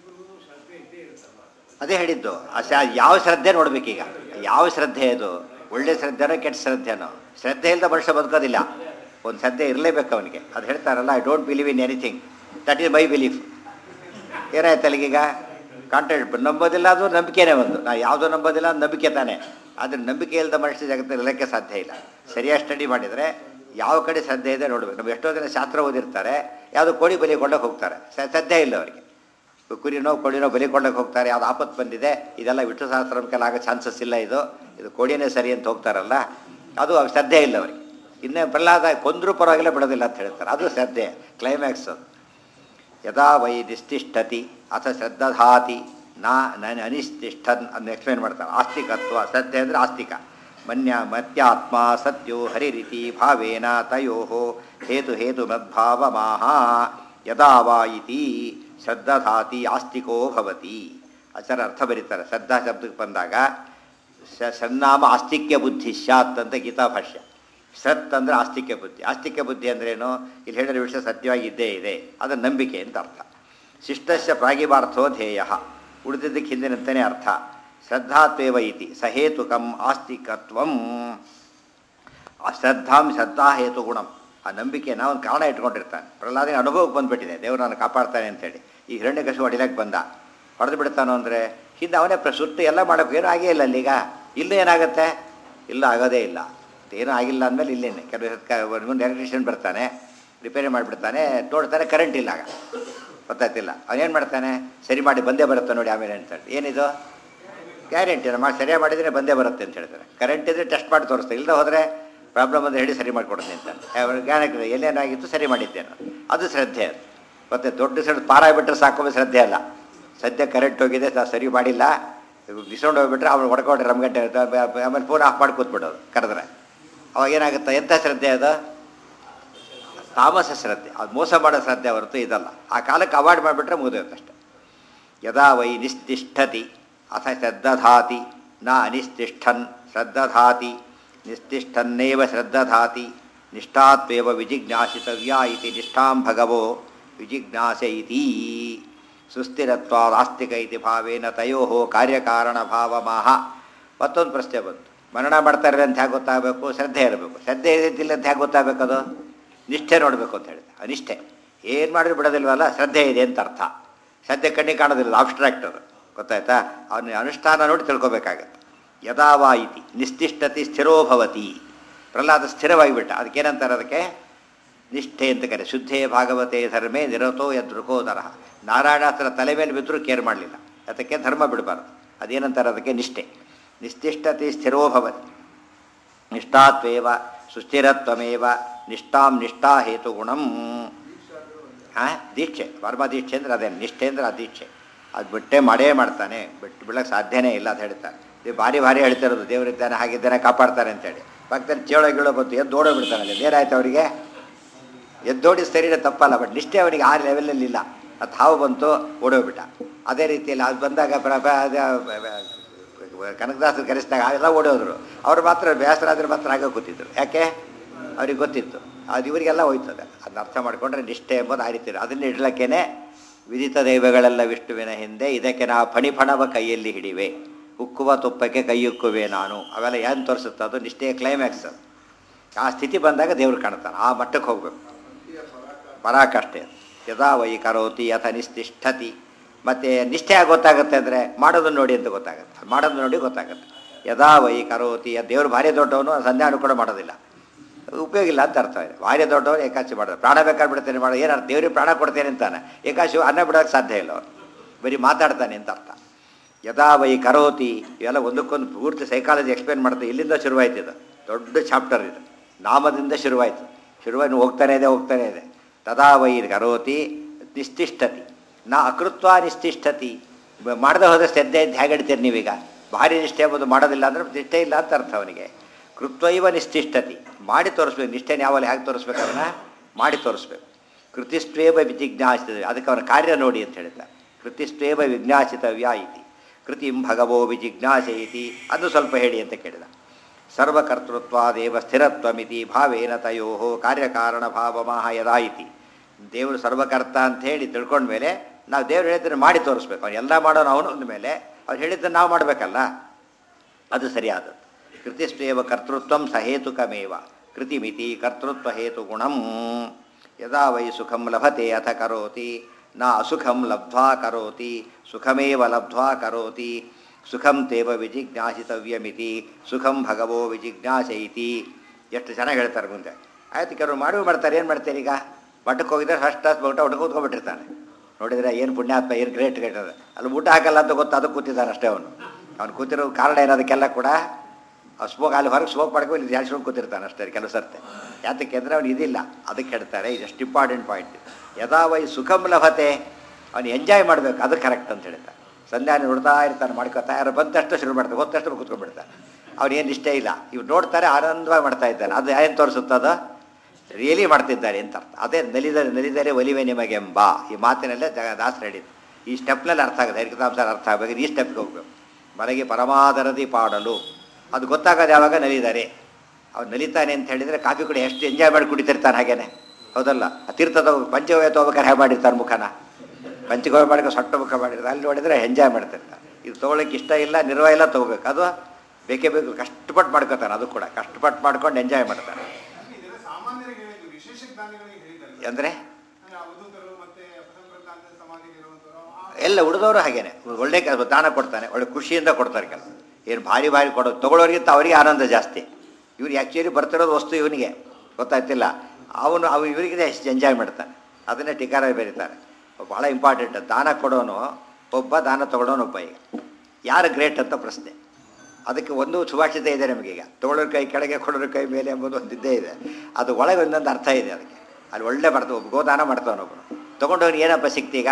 A: ಅದೇ ಹೇಳಿದ್ದು ಆ ಶ- ಯಾವ ಶ್ರದ್ಧೆ ನೋಡ್ಬೇಕೀಗ ಯಾವ ಶ್ರದ್ಧೆ ಅದು ಒಳ್ಳೆ ಶ್ರದ್ಧೆನೋ ಕೆಟ್ಟ ಶ್ರದ್ಧೆನೋ ಶ್ರದ್ಧೆ ಇಲ್ಲದ ಮನುಷ್ಯ ಬದುಕೋದಿಲ್ಲ ಒಂದು ಶ್ರದ್ಧೆ ಇರಲೇಬೇಕು ಅವನಿಗೆ ಅದು ಹೇಳ್ತಾರಲ್ಲ I don't believe in anything that is my belief ಏನಾಯ್ತು ಅಲ್ಲಿಗೀಗ ಕಾಂಟ್ರಾಕ್ಟ್ ನಂಬೋದಿಲ್ಲ ಅದು ನಂಬಿಕೆನೇ ಒಂದು ನಾ ಯಾವುದೋ ನಂಬೋದಿಲ್ಲ ಅದು ನಂಬಿಕೆ ತಾನೇ ಆದರೆ ನಂಬಿಕೆ ಇಲ್ಲದ ಮನುಷ್ಯ ಜಗತ್ತಲ್ಲಿ ಇರೋಕ್ಕೆ ಸಾಧ್ಯ ಇಲ್ಲ ಸರಿಯಾಗಿ ಸ್ಟಡಿ ಮಾಡಿದರೆ ಯಾವ ಕಡೆ ಶ್ರದ್ಧೆ ಇದೆ ನೋಡ್ಬೇಕು ನಾವು ಎಷ್ಟೋ ಜನ ಶಾಸ್ತ್ರ ಓದಿರ್ತಾರೆ ಯಾವುದೋ ಕೋಳಿ ಬಲಿ ಕೊಂಡೋಗಿ ಹೋಗ್ತಾರೆ ಸ- ಶ್ರದ್ಧೆ ಇಲ್ಲ ಅವರಿಗೆ ಕುರಿನೋ ಕೋಳಿನೋ ಬಲಿ ಕೊಂಡೋಗಿ ಹೋಗ್ತಾರೆ ಯಾವ್ದು ಆಪತ್ತು ಬಂದಿದೆ ಇದೆಲ್ಲ ವಿಷ್ಣು ಸಹಸ್ರಂಕೆಲ್ಲ ಆಗೋ ಚಾನ್ಸಸ್ ಇಲ್ಲ ಇದು ಇದು ಕೋಳಿನೇ ಸರಿ ಅಂತ ಹೋಗ್ತಾರಲ್ಲ ಅದು ಅವ್ರಿಗೆ ಶ್ರದ್ಧೆ ಇಲ್ಲ ಅವರಿಗೆ ಇನ್ನೇ ಪ್ರಹ್ಲಾದ ಕೊಂದರೂ ಪರವಾಗಿಲ್ಲ ಬಿಡೋದಿಲ್ಲ ಅಂತ ಹೇಳ್ತಾರೆ ಅದು ಶ್ರದ್ಧೆ ಕ್ಲೈಮ್ಯಾಕ್ಸ್ ಅದು ಯದಾ ವೈ ನಿಸ್ತಿಷ್ಠತಿ ಅಥ ಶ್ರದ್ಧಾತಿ ನಾ ನನ್ ಅನಿಸ್ತಿಷ್ಠನ್ ಅನ್ನು ಎಕ್ಸ್ಪ್ಲೇನ್ ಮಾಡ್ತಾರೆ ಆಸ್ತಿಕತ್ವ ಶ್ರದ್ಧೆ ಅಂದರೆ ಆಸ್ತಿಕ ಮನ್ಯ ಮತ್ಯಾತ್ಮ ಸತ್ಯೋ ಹರಿರಿತಿ ಭಾವೇನ ತಯೋ ಹೇತು ಹೇತು ಮದ್ಭಾವ ಮಾಹ ಯದಾ ವಾ ಇತಿ ಶ್ರದ್ಧಾತಿ ಆಸ್ತಿಕೋ ಭವತಿ ಆಚಾರ ಅರ್ಥ ಬರೀತಾರೆ ಶ್ರದ್ಧಾ ಶಬ್ದಕ್ಕೆ ಬಂದಾಗ ಸ- ಸನ್ನಾಮ ಆಸ್ತಿಕ್ಯ ಬುದ್ಧಿ ಸ್ಯಾತ್ ಅಂತ ಗೀತಾ ಭಾಷ್ಯ ಸತ್ ಅಂದರೆ ಆಸ್ತಿಕ್ಯ ಬುದ್ಧಿ ಆಸ್ತಿಕ್ಯ ಬುದ್ಧಿ ಅಂದ್ರೇನು ಇಲ್ಲಿ ಹೇಳಿದ ವಿಷಯ ಸತ್ಯವಾಗಿ ಇದ್ದೇ ಇದೆ ಅದು ನಂಬಿಕೆ ಅಂತ ಅರ್ಥ ಶಿಷ್ಟಸ್ಯ ಪ್ರಾಗಿಭಾರ್ಥೋ ಧ್ಯೇಯ ಉಳಿದಿದ್ದಕ್ಕೆ ಹಿಂದಿನಂತನೇ ಅರ್ಥ ಶ್ರದ್ಧಾತ್ವೇವ ಇತಿ ಸಹೇತುಕಂ ಆಸ್ತಿಕತ್ವಂ ಆ ಶ್ರದ್ಧಾಂ ಶ್ರದ್ಧಾ ಹೇತು ಗುಣಂ ಆ ನಂಬಿಕೆನ ಒಂದು ಕಾರಣ ಇಟ್ಕೊಂಡಿರ್ತಾನೆ ಪ್ರಹ್ಲಾದಿನ ಅನುಭವಕ್ಕೆ ಬಂದುಬಿಟ್ಟಿದೆ ದೇವರು ನಾನು ಕಾಪಾಡ್ತಾನೆ ಅಂತೇಳಿ ಈ ಹಿರಣ್ಯಕಶು ಹೊಡಿಲಕ್ಕೆ ಬಂದ ಹೊಡೆದು ಬಿಡ್ತಾನೋ ಅಂದರೆ ಹಿಂದೆ ಅವನೇ ಪ್ರಸುತ್ತು ಎಲ್ಲ ಮಾಡೋಕೆ ಏನೂ ಆಗೇ ಇಲ್ಲ ಅಲ್ಲೀಗ ಇಲ್ಲೂ ಏನಾಗುತ್ತೆ ಇಲ್ಲ ಆಗೋದೇ ಇಲ್ಲ ಏನೂ ಆಗಿಲ್ಲ ಅಂದಮೇಲೆ ಇಲ್ಲೇನೆ ಕೆಲವು ಮುಂದೆ ಎಲೆಕ್ಟ್ರಿಷಿಯನ್ ಬರ್ತಾನೆ ರಿಪೇರಿ ಮಾಡಿಬಿಡ್ತಾನೆ ನೋಡ್ತಾನೆ ಕರೆಂಟ್ ಇಲ್ಲ ಆಗ ಗೊತ್ತಾಯ್ತಿಲ್ಲ ಅವನೇನು ಮಾಡ್ತಾನೆ ಸರಿ ಮಾಡಿ ಬಂದೇ ಬರುತ್ತೆ ನೋಡಿ ಆಮೇಲೆ ಅಂತೇಳಿ ಏನಿದು ಗ್ಯಾರಂಟಿ ಮಾಡಿ ಸರಿಯಾಗಿ ಮಾಡಿದರೆ ಬಂದೇ ಬರುತ್ತೆ ಅಂತ ಹೇಳ್ತಾರೆ ಕರೆಂಟ್ ಇದ್ರೆ ಟೆಸ್ಟ್ ಮಾಡಿ ತೋರಿಸ್ತಾರೆ ಇಲ್ಲದೆ ಹೋದರೆ ಪ್ರಾಬ್ಲಮ್ ಅಂದರೆ ಹೇಳಿ ಸರಿ ಮಾಡಿಕೊಡ್ತೀನಿ ಅಂತ ಅವ್ರ ಜ್ಞಾನಕ್ಕೆ ಎಲ್ಲೇನಾಗಿತ್ತು ಸರಿ ಮಾಡಿದ್ದೆ ನಾನು ಅದು ಶ್ರದ್ಧೆ ಅದು ಮತ್ತು ದೊಡ್ಡ ಸಣ್ಣ ಪಾರ ಬಿಟ್ಟರೆ ಸಾಕೊಂಬ ಶ್ರದ್ಧೆ ಅಲ್ಲ ಸದ್ಯ ಕರೆಂಟ್ ಹೋಗಿದೆ ನಾ ಸರಿ ಮಾಡಿಲ್ಲ ಬಿಸ್ಕೊಂಡು ಹೋಗ್ಬಿಟ್ರೆ ಅವ್ನು ಹೊಡ್ಕೊಂಡ್ರೆ ನಮ್ಗಂಟೆ ಆಮೇಲೆ ಫೋನ್ ಆಫ್ ಮಾಡಿ ಕೂತ್ಬಿಡೋದು ಕರೆದ್ರೆ ಅವಾಗ ಏನಾಗುತ್ತೆ ಎಂಥ ಶ್ರದ್ಧೆ ಅದು ತಾಮಸ ಶ್ರದ್ಧೆ ಅದು ಮೋಸ ಮಾಡೋ ಶ್ರದ್ಧೆ ಹೊರತು ಇದಲ್ಲ ಆ ಕಾಲಕ್ಕೆ ಅವಾಯ್ಡ್ ಮಾಡಿಬಿಟ್ರೆ ಮುಗಿದೋಯ್ತಷ್ಟೆ ಯದಾ ವೈ ನಿಸ್ತಿಷ್ಠತಿ ಅಥ ಶ್ರದ್ಧಾತಿ ನ ಅನಿಸ್ತಿಷ್ಠನ್ ಶ್ರದ್ಧಾತಿ ನಿಸ್ತಿಷ್ಠನ್ನೇವ ಶ್ರದ್ಧಾತಿ ನಿಷ್ಠಾತ್ವೇವ ವಿಜಿಜ್ಞಾಸಿತವ್ಯ ಇತಿ ನಿಷ್ಠಾಂ ಭಗವೋ ವಿಜಿಜ್ಞಾಸ ಇತಿ ಸುಸ್ಥಿರತ್ವಾಸ್ತಿಕ ಇತಿ ಭಾವೇನ ತಯೋ ಕಾರ್ಯಕಾರಣ ಭಾವಮಾಹ ಮತ್ತೊಂದು ಪ್ರಶ್ನೆ ಬಂತು ಮರಣ ಮಾಡ್ತಾರೆ ಅಂತ ಹೇಗೆ ಗೊತ್ತಾಗಬೇಕು ಶ್ರದ್ಧೆ ಇರಬೇಕು ಶ್ರದ್ಧೆ ಇದ್ದಿಲ್ಲ ಅಂತ ಹೇಗೆ ಗೊತ್ತಾಗಬೇಕದು ನಿಷ್ಠೆ ನೋಡಬೇಕು ಅಂತ ಹೇಳಿದೆ ಅನಿಷ್ಠೆ ಏನು ಮಾಡಿದ್ರು ಬಿಡೋದಿಲ್ವಲ್ಲ ಶ್ರದ್ಧೆ ಇದೆ ಅಂತ ಅರ್ಥ ಶ್ರದ್ಧೆ ಕಣ್ಣಿಗೆ ಕಾಣೋದಿಲ್ಲ ಆಬ್ಸ್ಟ್ರಾಕ್ಟ್ ಅದು ಗೊತ್ತಾಯ್ತಾ ಅವನ ಅನುಷ್ಠಾನ ನೋಡಿ ತಿಳ್ಕೊಬೇಕಾಗತ್ತೆ ಯದಾವಾ ಇತಿ ನಿಸ್ತಿಷ್ಠತಿ ಸ್ಥಿರೋ ಭವತಿ ಪ್ರಹ್ಲಾದ ಸ್ಥಿರವಾಗಿ ಬಿಟ್ಟ ಅದಕ್ಕೇನಂತಾರೆ ಅದಕ್ಕೆ ನಿಷ್ಠೆ ಅಂತ ಕರೆ ಶುದ್ಧೇ ಭಾಗವತೆ ಧರ್ಮೇ ನಿರತೋ ಯದೃಕೋದರ ನಾರಾಯಣಾಸ್ತ್ರ ತಲೆ ಮೇಲೆ ಬಿದ್ದರೂ ಕೇರ್ ಮಾಡಲಿಲ್ಲ ಅದಕ್ಕೆ ಧರ್ಮ ಬಿಡಬಾರ್ದು ಅದೇನಂತಾರೆ ಅದಕ್ಕೆ ನಿಷ್ಠೆ ನಿಸ್ತಿಷ್ಠತೆ ಸ್ಥಿರೋ ಭವತಿ ನಿಷ್ಠಾತ್ವೇವ ಸುಸ್ಥಿರತ್ವಮೇವ ನಿಷ್ಠಾಂ ನಿಷ್ಠಾ ಹೇತು ಗುಣಂ ಹಾಂ ದೀಕ್ಷೆ ವರ್ಮ ದೀಕ್ಷೆ ಅಂದ್ರೆ ಅದೇ ನಿಷ್ಠೆ ಅಂದ್ರೆ ಆ ದೀಕ್ಷೆ ಅದು ಬಿಟ್ಟೆ ಮಾಡೇ ಮಾಡ್ತಾನೆ ಬಿಟ್ಟು ಬಿಡಕ್ಕೆ ಸಾಧ್ಯನೇ ಇಲ್ಲ ಅಂತ ಹೇಳ್ತಾರೆ ಇದು ಭಾರಿ ಭಾರಿ ಹೇಳ್ತಿರೋದು ದೇವರಿದ್ದಾನೆ ಹಾಗಿದ್ದಾನೆ ಕಾಪಾಡ್ತಾರೆ ಅಂತೇಳಿ ಪಕ್ಕದಲ್ಲಿ ಚೇಳೋ ಗೀಳೋ ಬಂತು ಎದ್ದು ಓಡೋ ಬಿಡ್ತಾನಲ್ಲ ಏನಾಯ್ತು ಅವರಿಗೆ ಎದ್ದೋಡಿ ಸರಿನೇ ತಪ್ಪಲ್ಲ ಬಟ್ ನಿಷ್ಠೆ ಅವನಿಗೆ ಆ ಲೆವೆಲಲ್ಲಿ ಇಲ್ಲ ಅದು ಹಾವು ಬಂತು ಓಡೋಗ್ಬಿಟ್ಟ ಅದೇ ರೀತಿಯಲ್ಲಿ ಅದು ಬಂದಾಗ ಪ್ರ ಪ್ರ- ಅದು ಕನಕದಾಸರು ಕರೆಸಿದಾಗ ಎಲ್ಲ ಓಡೋದ್ರು ಅವ್ರು ಮಾತ್ರ ಬೇಸರಾದ್ರೆ ಮಾತ್ರ ಆಗ ಕೂತಿದ್ರು ಯಾಕೆ ಅವ್ರಿಗೆ ಗೊತ್ತಿತ್ತು ಅದು ಇವರಿಗೆಲ್ಲ ಹೋಯ್ತದೆ ಅದನ್ನ ಅರ್ಥ ಮಾಡಿಕೊಂಡ್ರೆ ನಿಷ್ಠೆ ಎಂಬುದು ಆ ರೀತಿ ಅದನ್ನ ಇಡ್ಲಕ್ಕೇನೆ ವಿದಿತ ದೈವಗಳೆಲ್ಲ ವಿಷ್ಣುವಿನ ಹಿಂದೆ ಇದಕ್ಕೆ ನಾ ಫಣಿಫಣವ ಕೈಯಲ್ಲಿ ಹಿಡಿವೆ ಉಕ್ಕುವ ತುಪ್ಪಕ್ಕೆ ಕೈಯುಕ್ಕುವೆ ನಾನು ಅವೆಲ್ಲ ಏನು ತೋರಿಸುತ್ತೆ ಅದು ನಿಷ್ಠೆಯ ಕ್ಲೈಮ್ಯಾಕ್ಸ್ ಅದು ಆ ಸ್ಥಿತಿ ಬಂದಾಗ ದೇವ್ರು ಕಾಣ್ತಾನೆ ಆ ಮಟ್ಟಕ್ಕೆ ಹೋಗ್ಬೇಕು ಪರಾಕಷ್ಟೆ ಯದಾ ವೈ ಕರೋತಿ ಅಥ ನಿಸ್ತಿಷ್ಠತಿ ಮತ್ತು ನಿಷ್ಠೆ ಆಗಿ ಗೊತ್ತಾಗುತ್ತೆ ಅಂದರೆ ಮಾಡೋದನ್ನು ನೋಡಿ ಅಂತ ಗೊತ್ತಾಗುತ್ತೆ ಮಾಡೋದನ್ನ ನೋಡಿ ಗೊತ್ತಾಗುತ್ತೆ ಯದಾ ವೈ ಕರೋತಿ ದೇವ್ರು ಭಾರಿ ದೊಡ್ಡವನು ಸಂಧ್ಯಾನು ಕೂಡ ಮಾಡೋದಿಲ್ಲ ಉಪಯೋಗ ಇಲ್ಲ ಅಂತ ಅರ್ಥ ಇದೆ ಭಾರಿ ದೊಡ್ಡವನು ಏಕಾಶಿ ಮಾಡೋದು ಪ್ರಾಣ ಬೇಕಾದ್ರೆ ಬಿಡ್ತೇನೆ ಮಾಡೋ ಏನು ಅರ್ಥ ದೇವ್ರಿಗೆ ಪ್ರಾಣ ಕೊಡ್ತೇನೆ ಅಂತಾನೆ ಏಕಾಶಿ ಅನ್ನ ಬಿಡೋಕ್ಕೆ ಸಾಧ್ಯ ಇಲ್ಲ ಅವನು ಬರೀ ಮಾತಾಡ್ತಾನೆ ಅಂತ ಅರ್ಥ ಯದಾ ವೈ ಕರೋತಿ ಇವೆಲ್ಲ ಒಂದಕ್ಕೊಂದು ಪೂರ್ತಿ ಸೈಕಾಲಜಿ ಎಕ್ಸ್ಪ್ಲೇನ್ ಮಾಡ್ತಾರೆ ಇಲ್ಲಿಂದ ಶುರುವಾಯ್ತು ಇದು ದೊಡ್ಡ ಚಾಪ್ಟರ್ ಇದು ನಾಮದಿಂದ ಶುರುವಾಯಿತು ಶುರುವಾಗಿ ಹೋಗ್ತಾನೆ ಇದೆ ಹೋಗ್ತಾನೆ ಇದೆ ತದಾ ವೈ ಕರೋತಿ ನಿಸ್ತಿಷ್ಠತಿ ನಾ ಅಕೃತ್ವ ನಿಸ್ತಿಷ್ಠತಿ ಬ- ಮಾಡದೆ ಹೋದ ಶ್ರದ್ಧೆ ಅಂತ ಹೇಗೆ ಹೇಳ್ತೀರಿ ನೀವೀಗ ಭಾರಿ ನಿಷ್ಠೆ ಎಂಬುದು ಮಾಡೋದಿಲ್ಲ ಅಂದರೆ ನಿಷ್ಠೆ ಇಲ್ಲ ಅಂತ ಅರ್ಥ ಅವನಿಗೆ ಕೃತ್ವೈವ ನಿಸ್ತಿಷ್ಠತಿ ಮಾಡಿ ತೋರಿಸ್ಬೇಕು ನಿಷ್ಠೆನ ಯಾವಲ್ಲಿ ಹೇಗೆ ತೋರಿಸ್ಬೇಕು ಅವನ್ನ ಮಾಡಿ ತೋರಿಸ್ಬೇಕು ಕೃತಿಸ್ತ್ವೇವ ವಿಜಿಜ್ಞಾಸಿತವ್ಯ ಅದಕ್ಕೆ ಅವನ ಕಾರ್ಯ ನೋಡಿ ಅಂತ ಹೇಳ್ತಾರೆ ಕೃತಿಸ್ತ್ವೇವ ವಿಜ್ಞಾಸಿತವ್ಯ ಇತಿ ಕೃತಿಂ ಭಗವೋ ವಿಜಿಜ್ಞಾಸೆ ಇತಿ ಅದು ಸ್ವಲ್ಪ ಹೇಳಿ ಅಂತ ಕೇಳಿದ ಸರ್ವಕರ್ತೃತ್ವಾದೇವ ಸ್ಥಿರತ್ವಮಿತಿ ಭಾವೇನ ತಯೋ ಕಾರ್ಯಕಾರಣ ಭಾವಮಾಹ ಯದಾ ಇತಿ ದೇವರು ಸರ್ವಕರ್ತ ಅಂತ ಹೇಳಿ ತಿಳ್ಕೊಂಡ್ಮೇಲೆ ನಾವು ದೇವ್ರು ಹೇಳಿದ್ದನ್ನು ಮಾಡಿ ತೋರಿಸ್ಬೇಕು ಅವ್ನು ಎಲ್ಲ ಮಾಡೋನು ಅವನು ಅಂದಮೇಲೆ ಅವ್ರು ಹೇಳಿದ್ದನ್ನು ನಾವು ಮಾಡಬೇಕಲ್ಲ ಅದು ಸರಿಯಾದದ್ದು ಕೃತಿಸ್ವೇವ ಕರ್ತೃತ್ವ ಸಹೇತುಕಮೇವ ಕೃತಿಮಿತಿ ಕರ್ತೃತ್ವ ಹೇತು ಗುಣಂ ಯದಾ ವೈ ಸುಖಂ ಲಭತೆ ಅಥ ಕರೋತಿ ನ ಅಸುಖಂ ಲಬ್ಧ್ವಾ ಕರೋತಿ ಸುಖಮೇವ ಲಬ್ಧ್ವಾ ಕರೋತಿ ಸುಖಂ ತೇವ ವಿಜಿಜ್ಞಾಸಿತವ್ಯಮಿತಿ ಸುಖಂ ಭಗವೋ ವಿಜಿಜ್ಞಾಸೈತಿ ಎಷ್ಟು ಚೆನ್ನಾಗಿ ಹೇಳ್ತಾರೆ ಮುಂದೆ ಆಯ್ತು ಕೆಲವರು ಮಾಡುವ ಮಾಡ್ತಾರೆ ಏನು ಮಾಡ್ತಾರೆ ಈಗ ಮಠಕ್ಕೆ ಹೋಗಿದ್ರೆ ಫಸ್ಟ್ ಕ್ಲಾಸ್ ಊಟ ಊಟ ಕೂತ್ಕೊಂಡ್ಬಿಟ್ಟಿರ್ತಾನೆ ನೋಡಿದರೆ ಏನು ಪುಣ್ಯಾತ್ಮ ಏನು ಗ್ರೇಟ್ ಗ್ರೇಟ್ ಅದ ಅಲ್ಲಿ ಊಟ ಹಾಕಲ್ಲ ಅಂತ ಗೊತ್ತು ಅದಕ್ಕೆ ಕೂತಿದ್ದಾನೆ ಅಷ್ಟೇ ಅವನು ಅವ್ನು ಕೂತಿರೋ ಕಾರಣ ಏನದಕ್ಕೆಲ್ಲ ಕೂಡ ಆ ಸ್ಮೋಕ್ ಅಲ್ಲಿ ಹೊರಗೆ ಸ್ಮೋಕ್ ಮಾಡ್ಕೊಂಡು ಇಲ್ಲಿ ಜಾಸ್ತಿ ಕೂತಿರ್ತಾನೆ ಅಷ್ಟೇ ಕೆಲವು ಸರ್ತೆ ಯಾತಕ್ಕೆ ಅಂದರೆ ಅವ್ನು ಇದಿಲ್ಲ ಅದಕ್ಕೆ ಹೇಳ್ತಾರೆ ಇದು ಎಷ್ಟು ಇಂಪಾರ್ಟೆಂಟ್ ಪಾಯಿಂಟ್ ಯದಾ ವೈ ಸುಖಂ ಲಭತೆ ಅವ್ನು ಎಂಜಾಯ್ ಮಾಡಬೇಕು ಅದು ಕರೆಕ್ಟ್ ಅಂತ ಹೇಳ್ತಾರೆ ಸಂಧ್ಯಾನ ನೋಡ್ತಾ ಇರ್ತಾನೆ ಮಾಡ್ಕೊತಾ ಯಾರು ಬಂದ ತಕ್ಷಣ ಶುರು ಮಾಡ್ತಾರೆ ಹೋದ ತಕ್ಷಣ ಕೂತ್ಕೊಂಡ್ಬಿಡ್ತಾನೆ ಅವ್ನೇನು ಇಷ್ಟ ಇಲ್ಲ ಇವ್ರು ನೋಡ್ತಾರೆ ಆನಂದವಾಗಿ ಮಾಡ್ತಾ ಇದ್ದಾನೆ ಅದು ಏನು ತೋರಿಸುತ್ತದ ರಿಯಲಿ ಮಾಡ್ತಿದ್ದಾರೆ ಅಂತ ಅರ್ಥ ಅದೇ ನಲಿದರೆ ನಲಿದರೆ ಒಲಿವೆ ನಿಮಗೆ ಎಂಬ ಈ ಮಾತಿನಲ್ಲೇ ಜಗ ದಾಸರು ಹೇಳಿದ್ದು ಈ ಸ್ಟೆಪ್ನಲ್ಲಿ ಅರ್ಥ ಆಗುತ್ತೆ ಹರಿಕತಾಂಸಾರ ಅರ್ಥ ಆಗಬೇಕು ಈ ಸ್ಟೆಪ್ಗೆ ಹೋಗ್ಬೇಕು ಮನೆಗೆ ಪರಮಾದರದಿ ಪಾಡಲು ಅದು ಗೊತ್ತಾಗೋದು ಯಾವಾಗ ನಲಿದ್ದಾರೆ ಅವ್ನು ನಲಿತಾನೆ ಅಂತ ಹೇಳಿದರೆ ಕಾಫಿ ಕುಡಿ ಎಷ್ಟು ಎಂಜಾಯ್ ಮಾಡಿ ಕುಡಿತಿರ್ತಾನೆ ಹಾಗೇನೆ ಹೌದಲ್ಲ ಆ ತೀರ್ಥದ ಪಂಚಗವ್ಯ ತೊಗೋಬೇಕಾದ್ರೆ ಹೇಗೆ ಮಾಡಿರ್ತಾನೆ ಮುಖನ ಪಂಚಗವ್ಯ ಮಾಡಿದ್ರೆ ಸೊಟ್ಟ ಮುಖ ಮಾಡಿರ್ತಾರೆ ಅಲ್ಲಿ ನೋಡಿದರೆ ಎಂಜಾಯ್ ಮಾಡ್ತಿರ್ತಾನೆ ಇದು ತೊಗೊಳಕ್ಕೆ ಇಷ್ಟ ಇಲ್ಲ ನಿರ್ವಹ ಇಲ್ಲ ತೊಗೋಬೇಕು ಅದು ಬೇಕೇ ಬೇಕು ಕಷ್ಟಪಟ್ಟು ಮಾಡ್ಕೋತಾನೆ ಅದು ಕೂಡ ಕಷ್ಟಪಟ್ಟು ಮಾಡ್ಕೊಂಡು ಎಂಜಾಯ್ ಮಾಡ್ತಾನೆ
B: ಇದೆಲ್ಲ ಸಾಮಾನ್ಯರಿಗೆ ಹೇಳಿದ್ದು ವಿಶೇಷ ಜ್ಞಾನಿಗಳಿಗೆ ಹೇಳಿದ್ದಾರೆ
A: ಅಂದರೆ
B: ಅಂದ್ರೆ ಅವಧೂತರು ಮತ್ತೆ ಅಪಸಂಪ್ರದಾಯ ಸಮಾಧಿಗಿರುವಂತವರು ಆ-
A: ಎಲ್ಲ ಉಳಿದವರು ಹಾಗೇನೆ ಒಳ್ಳೆ ಕೆಲಸ ದಾನ ಕೊಡ್ತಾನೆ ಒಳ್ಳೆ ಖುಷಿಯಿಂದ ಕೊಡ್ತಾರೆ ಕೆಲವು ಏನು ಭಾರಿ ಭಾರಿ ಕೊಡೋದು ತೊಗೊಳೋರಿಗಿಂತ ಅವರಿಗೆ ಆನಂದ ಜಾಸ್ತಿ ಇವ್ರು ಆ್ಯಕ್ಚುಲಿ ಬರ್ತಿರೋದು ವಸ್ತು ಇವನಿಗೆ ಗೊತ್ತಾಯ್ತಿಲ್ಲ ಅವನು ಅವು ಇವರಿಗೆ ಎಷ್ಟು ಎಂಜಾಯ್ ಮಾಡ್ತಾನೆ ಅದನ್ನೇ ಟೀಕಾರ ಬರೀತಾರೆ ಭಾಳ ಇಂಪಾರ್ಟೆಂಟ್ ದಾನ ಕೊಡೋನು ಒಬ್ಬ ದಾನ ತಗೊಳ್ಳೋನು ಒಬ್ಬ ಈಗ ಯಾರು ಗ್ರೇಟ್ ಅಂತ ಪ್ರಶ್ನೆ ಅದಕ್ಕೆ ಒಂದು ಸುಭಾಷಿತ ಇದೆ ನಮಗೀಗ ತೊಗೊಳೋರ ಕೈ ಕೆಳಗೆ ಕೊಡೋರ ಕೈ ಮೇಲೆ ಎಂಬುದು ಒಂದು ಇದ್ದೇ ಇದೆ ಅದು ಒಳಗೆ ಒಂದೊಂದು ಅರ್ಥ ಇದೆ ಅದಕ್ಕೆ ಅಲ್ಲಿ ಒಳ್ಳೆ ಬರ್ತವೆ ಒಬ್ಬ ಗೋದಾನ ಮಾಡ್ತಾವನೊಬ್ಬನು ತೊಗೊಂಡವನು ಏನಪ್ಪ ಸಿಕ್ತೀಗ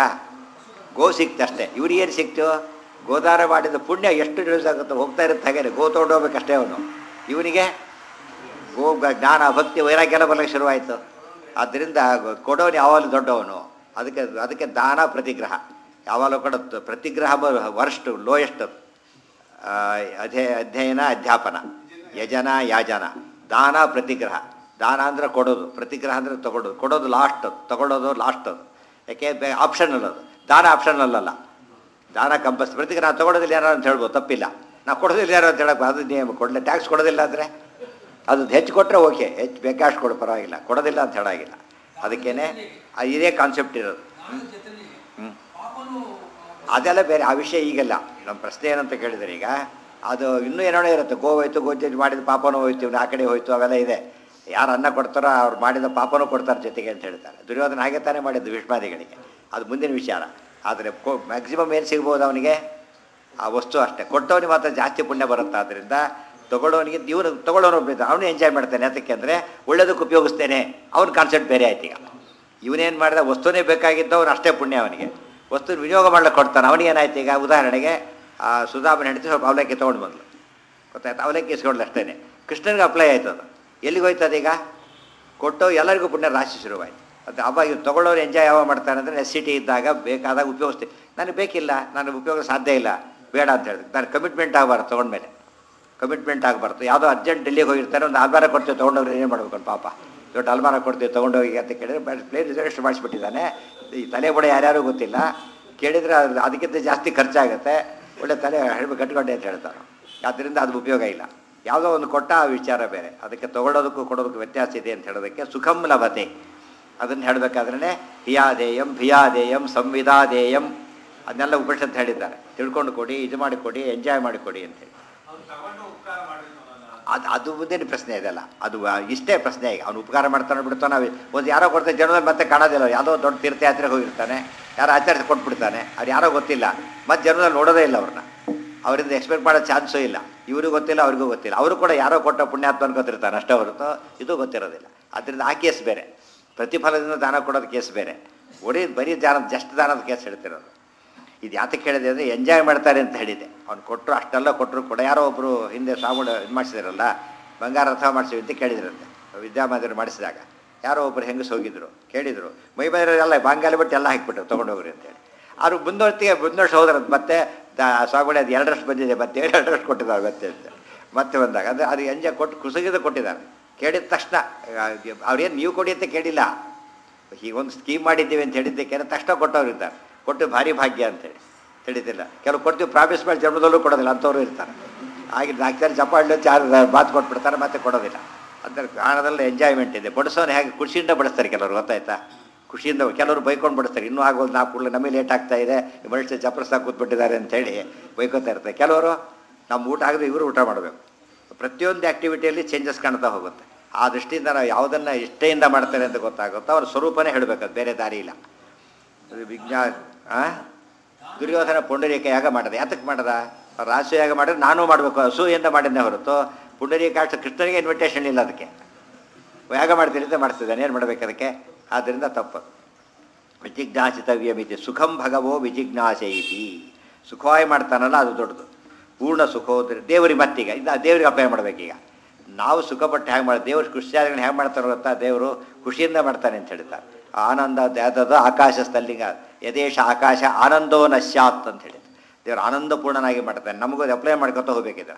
A: ಗೋ ಸಿಕ್ತಷ್ಟೇ ಇವ್ರಿಗೆ ಏನು ಸಿಕ್ತು ಗೋದಾನ ಮಾಡಿದ ಪುಣ್ಯ ಎಷ್ಟು ಯೂಸ್ ಆಗುತ್ತೆ ಹೋಗ್ತಾ ಇರುತ್ತೆ ಹಾಗೆ ಗೋ ತೊಗೊಂಡೋಗ್ಬೇಕಷ್ಟೇ ಅವನು ಇವನಿಗೆ ಗೋ ಗ- ಜ್ಞಾನ ಭಕ್ತಿ ವೈರಾಗ್ಯ ಬರಲಿಕ್ಕೆ ಶುರುವಾಯಿತು ಆದ್ದರಿಂದ ಗೊ- ಕೊಡೋನು ಯಾವಾಗಲೂ ದೊಡ್ಡವನು ಅದಕ್ಕೆ ಅದಕ್ಕೆ ದಾನ ಪ್ರತಿಗ್ರಹ ಯಾವಾಗಲೂ ಕೂಡ ತ- ಪ್ರತಿಗ್ರಹ ವರ್ಸ್ಟ್ ಲೋಯೆಸ್ಟ್ ಅಧ್ಯಯ ಅಧ್ಯಯನ ಅಧ್ಯಾಪನ ಯಜನ ಯಾಜನ ದಾನ ಪ್ರತಿಗ್ರಹ ದಾನ ಅಂದರೆ ಕೊಡೋದು ಪ್ರತಿಗ್ರಹ ಅಂದರೆ ತಗೊಳ್ಳೋದು ಕೊಡೋದು ಲಾಸ್ಟ್ ತಗೊಳ್ಳೋದು ಲಾಸ್ಟ್ ಅದು ಯಾಕೆ ಆಪ್ಷನಲ್ ಅದು ದಾನ ಆಪ್ಷನಲ್ ಅಲ್ಲ ದಾನ ಕಂಪಲ್ಸ್ ಪ್ರತಿಗ್ರಹ ತಗೊಳ್ಳೋದಿಲ್ಲ ಯಾರು ಅಂತ ಹೇಳ್ಬೋದು ತಪ್ಪಿಲ್ಲ ನಾವು ಕೊಡೋದಿಲ್ಲ ಯಾರು ಅಂತ ಹೇಳಕ್ಕೆ ಅದು ನಿಯಮ ಕೊಡಲಿ ಟ್ಯಾಕ್ಸ್ ಕೊಡೋದಿಲ್ಲ ಅಂದರೆ ಅದು ಹೆಚ್ಚು ಕೊಟ್ಟರೆ ಓಕೆ ಹೆಚ್ಚು ಬೇಕಾಷ್ಟು ಕೊಡು ಪರವಾಗಿಲ್ಲ ಕೊಡೋದಿಲ್ಲ ಅಂತ ಹೇಳಾಗಿಲ್ಲ ಅದಕ್ಕೇನೆ ಆ ಇದೇ ಕಾನ್ಸೆಪ್ಟ್ ಇರೋದು ಹ್ಞೂ ಅದೆಲ್ಲ ಬೇರೆ ಆ ವಿಷಯ ಈಗಲ್ಲ ನಮ್ಮ ಪ್ರಶ್ನೆ ಏನಂತ ಕೇಳಿದರೆ ಈಗ ಅದು ಇನ್ನೂ ಏನೋ ಇರುತ್ತೆ ಗೋ ಹೋಯ್ತು ಗೋಚರಿ ಮಾಡಿದ ಪಾಪನೂ ಹೋಯ್ತು ಇವ್ನು ಆ ಕಡೆ ಹೋಯ್ತು ಅವೆಲ್ಲ ಇದೆ ಯಾರು ಅನ್ನ ಕೊಡ್ತಾರೋ ಅವ್ರು ಮಾಡಿದ ಪಾಪನೂ ಕೊಡ್ತಾರೆ ಜೊತೆಗೆ ಅಂತ ಹೇಳ್ತಾರೆ ದುರ್ಯೋಧನ ಹಾಗೆ ತಾನೇ ಮಾಡಿದ್ದು ಭೀಷ್ಮಾದಿಗಳಿಗೆ ಅದು ಮುಂದಿನ ವಿಚಾರ ಆದರೆ ಕೊ ಮ್ಯಾಕ್ಸಿಮಮ್ ಏನು ಸಿಗ್ಬೋದು ಅವನಿಗೆ ಆ ವಸ್ತು ಅಷ್ಟೇ ಕೊಟ್ಟವನಿಗೆ ಮಾತ್ರ ಜಾಸ್ತಿ ಪುಣ್ಯ ಬರುತ್ತೆ ಆದ್ದರಿಂದ ತಗೊಳ್ಳೋನಿಗೆ ಇವನು ತಗೊಳ್ಳೋನು ಒಬ್ಬ ಅವನು ಎಂಜಾಯ್ ಮಾಡ್ತಾನೆ ಅದಕ್ಕೆ ಅಂದರೆ ಒಳ್ಳೇದಕ್ಕೆ ಉಪಯೋಗಿಸ್ತೇನೆ ಅವ್ನ ಕಾನ್ಸೆಪ್ಟ್ ಬೇರೆ ಆಯ್ತು ಈಗ ಇವನೇನು ಮಾಡಿದ ವಸ್ತುನೇ ಬೇಕಾಗಿದ್ದು ಅವನು ಅಷ್ಟೇ ಪುಣ್ಯ ಅವನಿಗೆ ವಸ್ತು ವಿನಿಯೋಗ ಮಾಡ್ಲಿಕ್ಕೆ ಕೊಡ್ತಾನೆ ಅವನಿಗೆ ಏನಾಯ್ತು ಈಗ ಉದಾಹರಣೆಗೆ ಆ ಸುಧಾಮನ ಹೆಂಡತಿ ಸ್ವಲ್ಪ ಅವಲಕ್ಕಿ ತೊಗೊಂಡು ಬಂದ್ಲು ಗೊತ್ತಾಯ್ತು ಅವಲಕ್ಕಿ ಇಸ್ಕೊಂಡ್ಲು ಅಷ್ಟೇ ಕೃಷ್ಣನಿಗೆ ಅಪ್ಲೈ ಆಯ್ತು ಅದು ಎಲ್ಲಿಗೆ ಹೋಯ್ತು ಅದೀಗ ಕೊಟ್ಟು ಎಲ್ಲರಿಗೂ ಪುಣ್ಯ ರಾಶಿ ಶುರುವಾಯಿತು ಅದು ಅವಾಗ ಇವ್ನು ತೊಗೊಳ್ಳೋರು ಎಂಜಾಯ್ ಯಾವಾಗ ಮಾಡ್ತಾನೆ ಅಂದರೆ ನೆಸಿಟಿ ಇದ್ದಾಗ ಬೇಕಾದಾಗ ಉಪಯೋಗಿಸ್ತೀನಿ ನನಗೆ ಬೇಕಿಲ್ಲ ನನಗೆ ಉಪಯೋಗ ಸಾಧ್ಯ ಇಲ್ಲ ಬೇಡ ಅಂತ ಹೇಳಿದೆ ನಾನು ಕಮಿಟ್ಮೆಂಟ್ ಆಗಬಾರ್ದು ತೊಗೊಂಡ್ಮೇಲೆ ಕಮಿಟ್ಮೆಂಟ್ ಆಗಬಾರ್ದು ಯಾವುದೋ ಅರ್ಜೆಂಟ್ ಡೆಲ್ಲಿಗೆ ಹೋಗಿರ್ತಾರೆ ಒಂದು ಅಲ್ಮಾರ ಕೊಡ್ತೀವಿ ತೊಗೊಂಡೋಗ್ರೆ ಏನು ಮಾಡ್ಬೇಕು ಪಾಪ ದೊಡ್ಡ ಅಲ್ಮಾರ ಕೊಡ್ತೀವಿ ತೊಗೊಂಡೋಗಿ ಅಂತ ಕೇಳಿದ್ರೆ ಪ್ಲೇನ್ ರಿಸರ್ವೇಷನ್ ಮಾಡಿಸ್ಬಿಟ್ಟಿದ್ದಾನೆ ಈ ತಲೆ ಬುಡ ಯಾರ್ಯಾರು ಗೊತ್ತಿಲ್ಲ ಕೇಳಿದರೆ ಅದು ಅದಕ್ಕಿಂತ ಜಾಸ್ತಿ ಖರ್ಚಾಗುತ್ತೆ ಒಳ್ಳೆ ತಲೆ ಹೇಳ್ಬೇಕು ಕಟ್ಕೊಂಡೆ ಅಂತ ಹೇಳ್ತಾರೆ ಆದ್ದರಿಂದ ಅದು ಉಪಯೋಗ ಇಲ್ಲ ಯಾವುದೋ ಒಂದು ಕೊಟ್ಟ ಆ ವಿಚಾರ ಬೇರೆ ಅದಕ್ಕೆ ತೊಗೊಳೋದಕ್ಕೂ ಕೊಡೋದಕ್ಕೂ ವ್ಯತ್ಯಾಸ ಇದೆ ಅಂತ ಹೇಳೋದಕ್ಕೆ ಸುಖಂ ಲಭತೆ ಅದನ್ನು ಹೇಳಬೇಕಾದ್ರೆ ಹಿಯಾದೇಯಂ ಭಿಯಾದೇಯಂ ಸಂವಿಧಾದೇಯಂ ಅದನ್ನೆಲ್ಲ ಉಪನಿಷತ್ತು ಹೇಳಿದ್ದಾರೆ ತಿಳ್ಕೊಂಡು ಕೊಡಿ ಇದು ಮಾಡಿ ಕೊಡಿ ಎಂಜಾಯ್ ಮಾಡಿ ಕೊಡಿ ಅಂತೇಳಿ
B: ಅವ್ನು ತಗೊಂಡು ಉಪಕಾರ ಮಾಡಿರ್ತಾನಲ್ಲ
A: ಅದು ಅದು ಮುಂದೇನು ಪ್ರಶ್ನೆ ಇದೆಲ್ಲ ಅದು ಆ, ಇಷ್ಟೇ ಪ್ರಶ್ನೆ ಈಗ ಅವ್ನು ಉಪಕಾರ ಮಾಡ್ತಾನೆ ಬಿಡ್ತಾನೆ ನಾವು ಒಂದು ಯಾರೋ ಕೊಡ್ತಾನೆ ಜನರಲ್ಲಿ ಮತ್ತೆ ಕಾಣೋದಿಲ್ಲ ಯಾವುದೋ ದೊಡ್ಡ ತೀರ್ಥಯಾತ್ರೆಗೆ ಹೋಗಿರ್ತಾನೆ ಯಾರೋ ಆಚರಿಸಿ ಕೊಟ್ಬಿಡ್ತಾನೆ ಅದು ಯಾರೋ ಗೊತ್ತಿಲ್ಲ ಮತ್ತೆ ಜನರಲ್ಲಿ ನೋಡೋದೇ ಇಲ್ಲ ಅವ್ರನ್ನ ಅವರಿಂದ ಎಕ್ಸ್ಪೆಕ್ಟ್ ಮಾಡೋ ಚಾನ್ಸೂ ಇಲ್ಲ ಇವ್ರಿಗೂ ಗೊತ್ತಿಲ್ಲ ಅವ್ರಿಗೂ ಗೊತ್ತಿಲ್ಲ ಅವರು ಕೂಡ ಯಾರೋ ಕೊಟ್ಟ ಪುಣ್ಯಾತ್ಮ ಅನ್ಕೋತಿರ್ತಾನೆ ಅಷ್ಟೇ ಹೊರತು ಇದು ಗೊತ್ತಿರೋದಿಲ್ಲ ಅದರಿಂದ ಆ ಕೇಸ್ ಬೇರೆ ಪ್ರತಿಫಲದಿಂದ ದಾನ ಕೊಡೋದು ಕೇಸ್ ಬೇರೆ ಒಡಿ ಬರೀ ದಾನ ಜಸ್ಟ್ ದಾನದ ಕೇಸ್ ಹೇಳ್ತಿರೋದು ಇದು ಯಾತಕ್ಕೆ ಹೇಳಿದೆ ಅಂದರೆ ಎಂಜಾಯ್ ಮಾಡ್ತಾರೆ ಅಂತ ಹೇಳಿದೆ ಅವ್ನು ಕೊಟ್ಟರು ಅಷ್ಟೆಲ್ಲ ಕೊಟ್ಟರು ಕೂಡ ಯಾರೋ ಒಬ್ಬರು ಹಿಂದೆ ಸಾಮೂಡ ಇದು ಮಾಡಿಸಿದಾರಲ್ಲ ಬಂಗಾರ ರಥ ಮಾಡಿಸಿ ಅಂತ ಕೇಳಿದ್ರಂತೆ ವಿದ್ಯಾಮಂದಿರ ಮಾಡಿಸಿದಾಗ ಯಾರೋ ಒಬ್ಬರು ಹೆಂಗಸ್ ಹೋಗಿದ್ರು ಕೇಳಿದರು ಮೈ ಎಲ್ಲ ಬಾಂಗಾಲಿ ಬಿಟ್ಟು ಎಲ್ಲ ಹಾಕಿಬಿಟ್ರು ತೊಗೊಂಡೋಗ್ರಿ ಅಂತೇಳಿ ಅವ್ರು ಮುಂದೊತ್ತಿಗೆ ಮುಂದೊರ್ಷ ಹೋದ್ರಂತ ಮತ್ತೆ ದಾ ಸ್ವಾಮಿಗಳೇ ಅದು ಎರಡರಷ್ಟು ಬಂದಿದೆ ಮತ್ತೆ ಎರಡರಷ್ಟು ಕೊಟ್ಟಿದ್ದಾರೆ ಮತ್ತೆ ಅಂತ ಮತ್ತೆ ಬಂದಾಗ ಅದು ಅದು ಎಂಜಾಯ್ ಕೊಟ್ಟು ಕುಸಗಿದ ಕೊಟ್ಟಿದ್ದಾರೆ ಕೇಳಿದ ತಕ್ಷಣ ಅವ್ರೇನು ನೀವು ಕೊಡಿ ಅಂತ ಕೇಳಿಲ್ಲ ಹೀಗೊಂದು ಸ್ಕೀಮ್ ಮಾಡಿದ್ದೀವಿ ಅಂತ ಹೇಳಿದ್ದಕ್ಕೆ ತಕ್ಷಣ ಕೊಟ್ಟವ್ರು ಇರ್ತಾರೆ ಕೊಟ್ಟು ಭಾರಿ ಭಾಗ್ಯ ಅಂತೇಳಿ ತಿಳಿದಿಲ್ಲ ಕೆಲವು ಕೊಡ್ತೀವಿ ಪ್ರಾಮಿಸ್ ಮಾಡಿ ಜನ್ಮದಲ್ಲೂ ಕೊಡೋದಿಲ್ಲ ಅಂಥವ್ರು ಇರ್ತಾರೆ ಹಾಗೆ ನಾಲ್ಕು ಜನ ಚಪ್ಪಾಳೆ ಚಾರ್ ಮಾತು ಕೊಟ್ಬಿಡ್ತಾರೆ ಮತ್ತೆ ಕೊಡೋದಿಲ್ಲ ಅಂದರೆ ಗಾಣದಲ್ಲಿ ಎಂಜಾಯ್ಮೆಂಟ್ ಇದೆ ಬಡಿಸೋನು ಹೇಗೆ ಖುಷಿಯಿಂದ ಬಡಿಸ್ತಾರೆ ಕೆಲವರು ಗೊತ್ತಾಯ್ತಾ ಖುಷಿಯಿಂದ ಕೆಲವರು ಬೈಕೊಂಡು ಬಡಿಸ್ತಾರೆ ಇನ್ನೂ ಆಗೋದು ನಾ ಕೂಡಲೇ ನಮಗೆ ಲೇಟ್ ಆಗ್ತಾ ಇದೆ ಈ ಮನುಷ್ಯ ಚಪ್ರಸ್ತಾ ಕೂತ್ಬಿಟ್ಟಿದ್ದಾರೆ ಅಂತೇಳಿ ಬೈಕೋತಾ ಇರ್ತಾರೆ ಕೆಲವರು ನಮ್ಮ ಊಟ ಆಗದೆ ಇವರು ಊಟ ಮಾಡಬೇಕು ಪ್ರತಿಯೊಂದು ಆ್ಯಕ್ಟಿವಿಟಿಯಲ್ಲಿ ಚೇಂಜಸ್ ಕಾಣ್ತಾ ಹೋಗುತ್ತೆ ಆ ದೃಷ್ಟಿಯಿಂದ ನಾವು ಯಾವುದನ್ನು ಇಷ್ಟೆಯಿಂದ ಮಾಡ್ತಾರೆ ಅಂತ ಗೊತ್ತಾಗುತ್ತೋ ಅವ್ರ ಸ್ವರೂಪನೇ ಹೇಳಬೇಕು ಅದು ಬೇರೆ ದಾರಿ ಇಲ್ಲ ಅದು ವಿಜ್ಞಾನ ಆ? ದುರ್ಯೋಧನ ಪುಂಡರೀಕ ಯಾಗ ಮಾಡದೆ ಯಾತಕ್ಕೆ ಮಾಡದ ರಾಸು ಯಾಗ ಮಾಡಿದ್ರೆ ನಾನು ಮಾಡಬೇಕು ಅಸೂಯಿಂದ ಮಾಡಿದ್ದೆ ಹೊರತು ಪುಂಡರೀಕ ಅಷ್ಟು ಕೃಷ್ಣನಿಗೆ ಇನ್ವಿಟೇಷನ್ ಇಲ್ಲ ಅದಕ್ಕೆ ಯಾಗ ಮಾಡ್ತೀನಿ ಅಂತ ಮಾಡಿಸ್ತಿದ್ದಾನೆ ಏನು ಮಾಡ್ಬೇಕು ಅದಕ್ಕೆ ಆದ್ದರಿಂದ ತಪ್ಪು ವಿಜಿಜ್ಞಾಸಿತವ್ಯಮಿತಿ ಸುಖಂ ಭಗವೋ ವಿಜಿಜ್ಞಾಸ ಇತಿ ಸುಖವಾಗಿ ಮಾಡ್ತಾನಲ್ಲ ಅದು ದೊಡ್ಡದು ಪೂರ್ಣ ಸುಖೋದ್ರ ದೇವರಿಗೆ ಮತ್ತೀಗ ಇದು ದೇವರಿಗೆ ಅಪ್ಲೈ ಮಾಡ್ಬೇಕೀಗ ನಾವು ಸುಖಪಟ್ಟು ಹೇಗೆ ಮಾಡಿ ದೇವ್ರು ಖುಷಿಯಾಗಿ ಹೇಗೆ ಮಾಡ್ತಾರೆ ಗೊತ್ತಾ ದೇವರು ಖುಷಿಯಿಂದ ಮಾಡ್ತಾನೆ ಅಂತ ಹೇಳ್ತಾರೆ ಆನಂದ ಯಾವ್ದು ಆಕಾಶ ಸ್ಥಲ್ಲಿಂಗ ಯದೇಶ ಆಕಾಶ ಆನಂದೋ ನಶ್ಯಾತ್ ಅಂತ ಹೇಳಿದ್ರು ದೇವರು ಆನಂದಪೂರ್ಣನಾಗಿ ಮಾಡ್ತಾನೆ ನಮಗೂ ಅದು ಅಪ್ಲೈ ಮಾಡ್ಕೊತ ಹೋಗ್ಬೇಕಿದ್ರೆ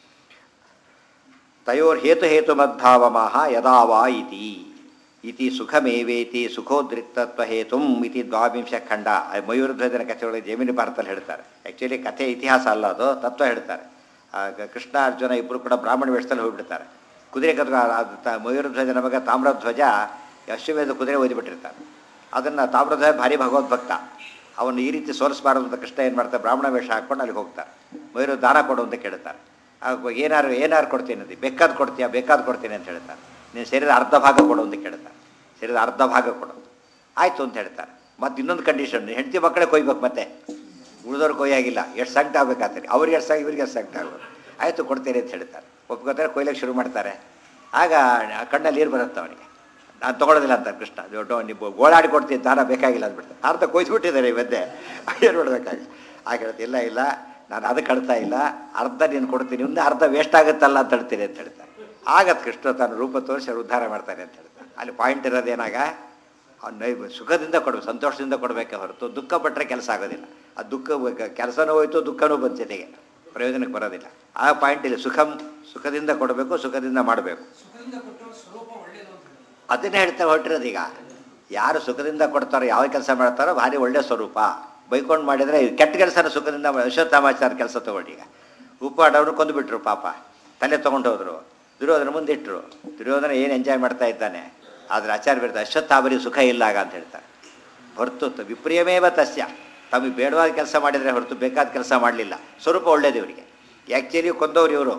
A: ತಯೋರ್ ಹೇತು ಹೇತು ಮದ್ಭಾವಮಃ ಯದಾವಾ ಇತಿ ಇತಿ ಸುಖಮೇವೇತಿ ಸುಖೋದ್ರಿಕ್ತತ್ವ ಹೇತುಂ ಇತಿ ದ್ವಾವಿಂಶ ಖಂಡ ಅದು ಮಯೂರಧ್ವಜನ ಕಥೆಯೊಳಗೆ ಜಮೀನು ಭಾರತದಲ್ಲಿ ಹೇಳ್ತಾರೆ ಆ್ಯಕ್ಚುಲಿ ಕಥೆ ಇತಿಹಾಸ ಅಲ್ಲ ಅದು ತತ್ವ ಹೇಳ್ತಾರೆ ಆಗ ಕೃಷ್ಣ ಅರ್ಜುನ ಇಬ್ಬರು ಕೂಡ ಬ್ರಾಹ್ಮಣ ವೇಷದಲ್ಲಿ ಹೋಗ್ಬಿಡ್ತಾರೆ ಕುದುರೆ ಕದ ಅದು ತ ಮಯೂರಧ್ವಜನ ಮಗ ತಾಮ್ರಧ್ವಜ ಅಶ್ವಮೇಧ ಕುದುರೆ ಓದಿಬಿಟ್ಟಿರ್ತಾರೆ ಅದನ್ನು ತಾಮ್ರಧ್ವಜ ಭಾರಿ ಭಗವದ್ಭಕ್ತ ಅವನು ಈ ರೀತಿ ಸೋಲಿಸಬಾರದು ಅಂತ ಕೃಷ್ಣ ಏನು ಮಾಡ್ತಾರೆ ಬ್ರಾಹ್ಮಣ ವೇಷ ಹಾಕ್ಕೊಂಡು ಅಲ್ಲಿಗೆ ಹೋಗ್ತಾರೆ ಮಯೂರು ದಾನ ಕೊಡು ಅಂತ ಕೇಳ್ತಾರೆ ಆಗ ಏನಾರು ಏನಾರು ಕೊಡ್ತೀನಿ ಅಂತ ಬೇಕಾದ್ ಕೊಡ್ತೀಯಾ ಬೇಕಾದ್ ಕೊಡ್ತೀನಿ ಅಂತ ಹೇಳ್ತಾರೆ ನೀನು ಶರೀರ ಅರ್ಧ ಭಾಗ ಕೊಡು ಅಂತ ಕೇಳ್ತಾರೆ ಶರೀರ ಅರ್ಧ ಭಾಗ ಕೊಡು ಆಯಿತು ಅಂತ ಹೇಳ್ತಾರೆ ಮತ್ತು ಇನ್ನೊಂದು ಕಂಡೀಷನ್ ಹೆಂಡತಿ ಮಕ್ಕಳೇ ಕೊಯ್ಬೇಕು ಮತ್ತೆ ಉಳಿದವ್ರು ಕೊಯ್ಯಾಗಿಲ್ಲ ಎಷ್ಟು ಸಂಕಟ ಆಗ್ಬೇಕಾಗ್ತದೆ ಅವ್ರಿಗೆ ಎಷ್ಟು ಸಾಕು ಇವ್ರಿಗೆ ಎಷ್ಟು ಸಂಕಟ ಆಗೋದು ಆಯಿತು ಕೊಡ್ತೀನಿ ಅಂತ ಹೇಳ್ತಾರೆ ಒಪ್ಕೋತಾರೆ ಕೊಯ್ಲಿಕ್ಕೆ ಶುರು ಮಾಡ್ತಾರೆ ಆಗ ಕಣ್ಣಲ್ಲಿ ನೀರು ಬರುತ್ತೆ ಅವನಿಗೆ ನಾನು ತೊಗೊಳೋದಿಲ್ಲ ಅಂತ ಕೃಷ್ಣ ದೊಡ್ಡ ನೀವು ಗೋಳಾಡಿ ಕೊಡ್ತೀನಿ ದಾನ ಬೇಕಾಗಿಲ್ಲ ಅಂದ್ಬಿಡ್ತಾರೆ ಅರ್ಧ ಕೊಯ್ದುಬಿಟ್ಟಿದ್ದಾರೆ ಈ ಮಧ್ಯೆ ಏನು ಮಾಡಬೇಕಾಗಿ ಆಗ ಹೇಳ್ತೀನಿ ಇಲ್ಲ ಇಲ್ಲ ನಾನು ಅದಕ್ಕೆ ಕಳ್ತಾ ಇಲ್ಲ ಅರ್ಧ ನೀನು ಕೊಡ್ತೀನಿ ಮುಂದೆ ಅರ್ಧ ವೇಸ್ಟ್ ಆಗುತ್ತಲ್ಲ ಅಂತ ಹೇಳ್ತೀನಿ ಅಂತ ಹೇಳ್ತಾರೆ ಆಗತ್ತೆ ಕೃಷ್ಣ ತನ್ನ ರೂಪ ತೋರಿಸಿ ಅವ್ರು ಉದ್ಧಾರ ಮಾಡ್ತಾನೆ ಅಂತ ಹೇಳ್ತಾರೆ ಅಲ್ಲಿ ಪಾಯಿಂಟ್ ಇರೋದೇನಾಗ ಅವ್ನು ನೈ ಸುಖದಿಂದ ಕೊಡಬೇಕು ಸಂತೋಷದಿಂದ ಕೊಡಬೇಕೆ ಹೊರತು ದುಃಖ ಪಟ್ಟರೆ ಕೆಲಸ ಆಗೋದಿಲ್ಲ ಆ ದುಃಖ ಕೆಲಸನೂ ಹೋಯ್ತು ದುಃಖನೂ ಬಂದ ಜೊತೆಗೆ ಪ್ರಯೋಜನಕ್ಕೆ ಬರೋದಿಲ್ಲ ಆ ಪಾಯಿಂಟ್ ಇಲ್ಲಿ ಸುಖಂ ಸುಖದಿಂದ ಕೊಡಬೇಕು ಸುಖದಿಂದ ಮಾಡಬೇಕು
C: ಸುಖದಿಂದ ಕೊಟ್ಟವ್ರ ಸ್ವರೂಪ ಒಳ್ಳೇದು ಅಂತ ಹೇಳಿದ್ರು.
A: ಅದನ್ನೇ ಹೇಳ್ತಾ ಹೊರಟಿರೋದು ಈಗ ಯಾರು ಸುಖದಿಂದ ಕೊಡ್ತಾರೋ ಯಾವ ಕೆಲಸ ಮಾಡ್ತಾರೋ ಭಾರಿ ಒಳ್ಳೆ ಸ್ವರೂಪ ಬೈಕೊಂಡು ಮಾಡಿದರೆ ಕೆಟ್ಟ ಕೆಲಸನ ಸುಖದಿಂದ ಮಾಡಿ ಅಶ್ವತ್ಥಾಮಾಚಾರ ಕೆಲಸ ತಗೊಂಡು ಈಗ ಉಪ್ಪಾಡವ್ರು ಕೊಂದುಬಿಟ್ರು ಪಾಪ ತಲೆ ತೊಗೊಂಡು ಹೋದ್ರು ದುರ್ಯೋಧನ ಮುಂದಿಟ್ಟರು ದುರ್ಯೋಧನ ಏನು ಎಂಜಾಯ್ ಮಾಡ್ತಾ ಇದ್ದಾನೆ ಆದರೆ ಆಚಾರ್ಯ ಬಿಡ್ತಾ ಅಶ್ವತ್ಥಾಮರಿ ಸುಖ ಇಲ್ಲ ಆಗ ಅಂತ ಹೇಳ್ತಾರೆ ಹೊರತು ತ- ವಿಪ್ರಿಯಮೇವ ತಸ್ಯ ತಮಗೆ ಬೇಡವಾದ ಕೆಲಸ ಮಾಡಿದರೆ ಹೊರತು ಬೇಕಾದ ಕೆಲಸ ಮಾಡಲಿಲ್ಲ ಸ್ವರೂಪ ಒಳ್ಳೇದು ಇವರಿಗೆ ಆ್ಯಕ್ಚುಲಿ ಕೊಂದವ್ರು ಇವರು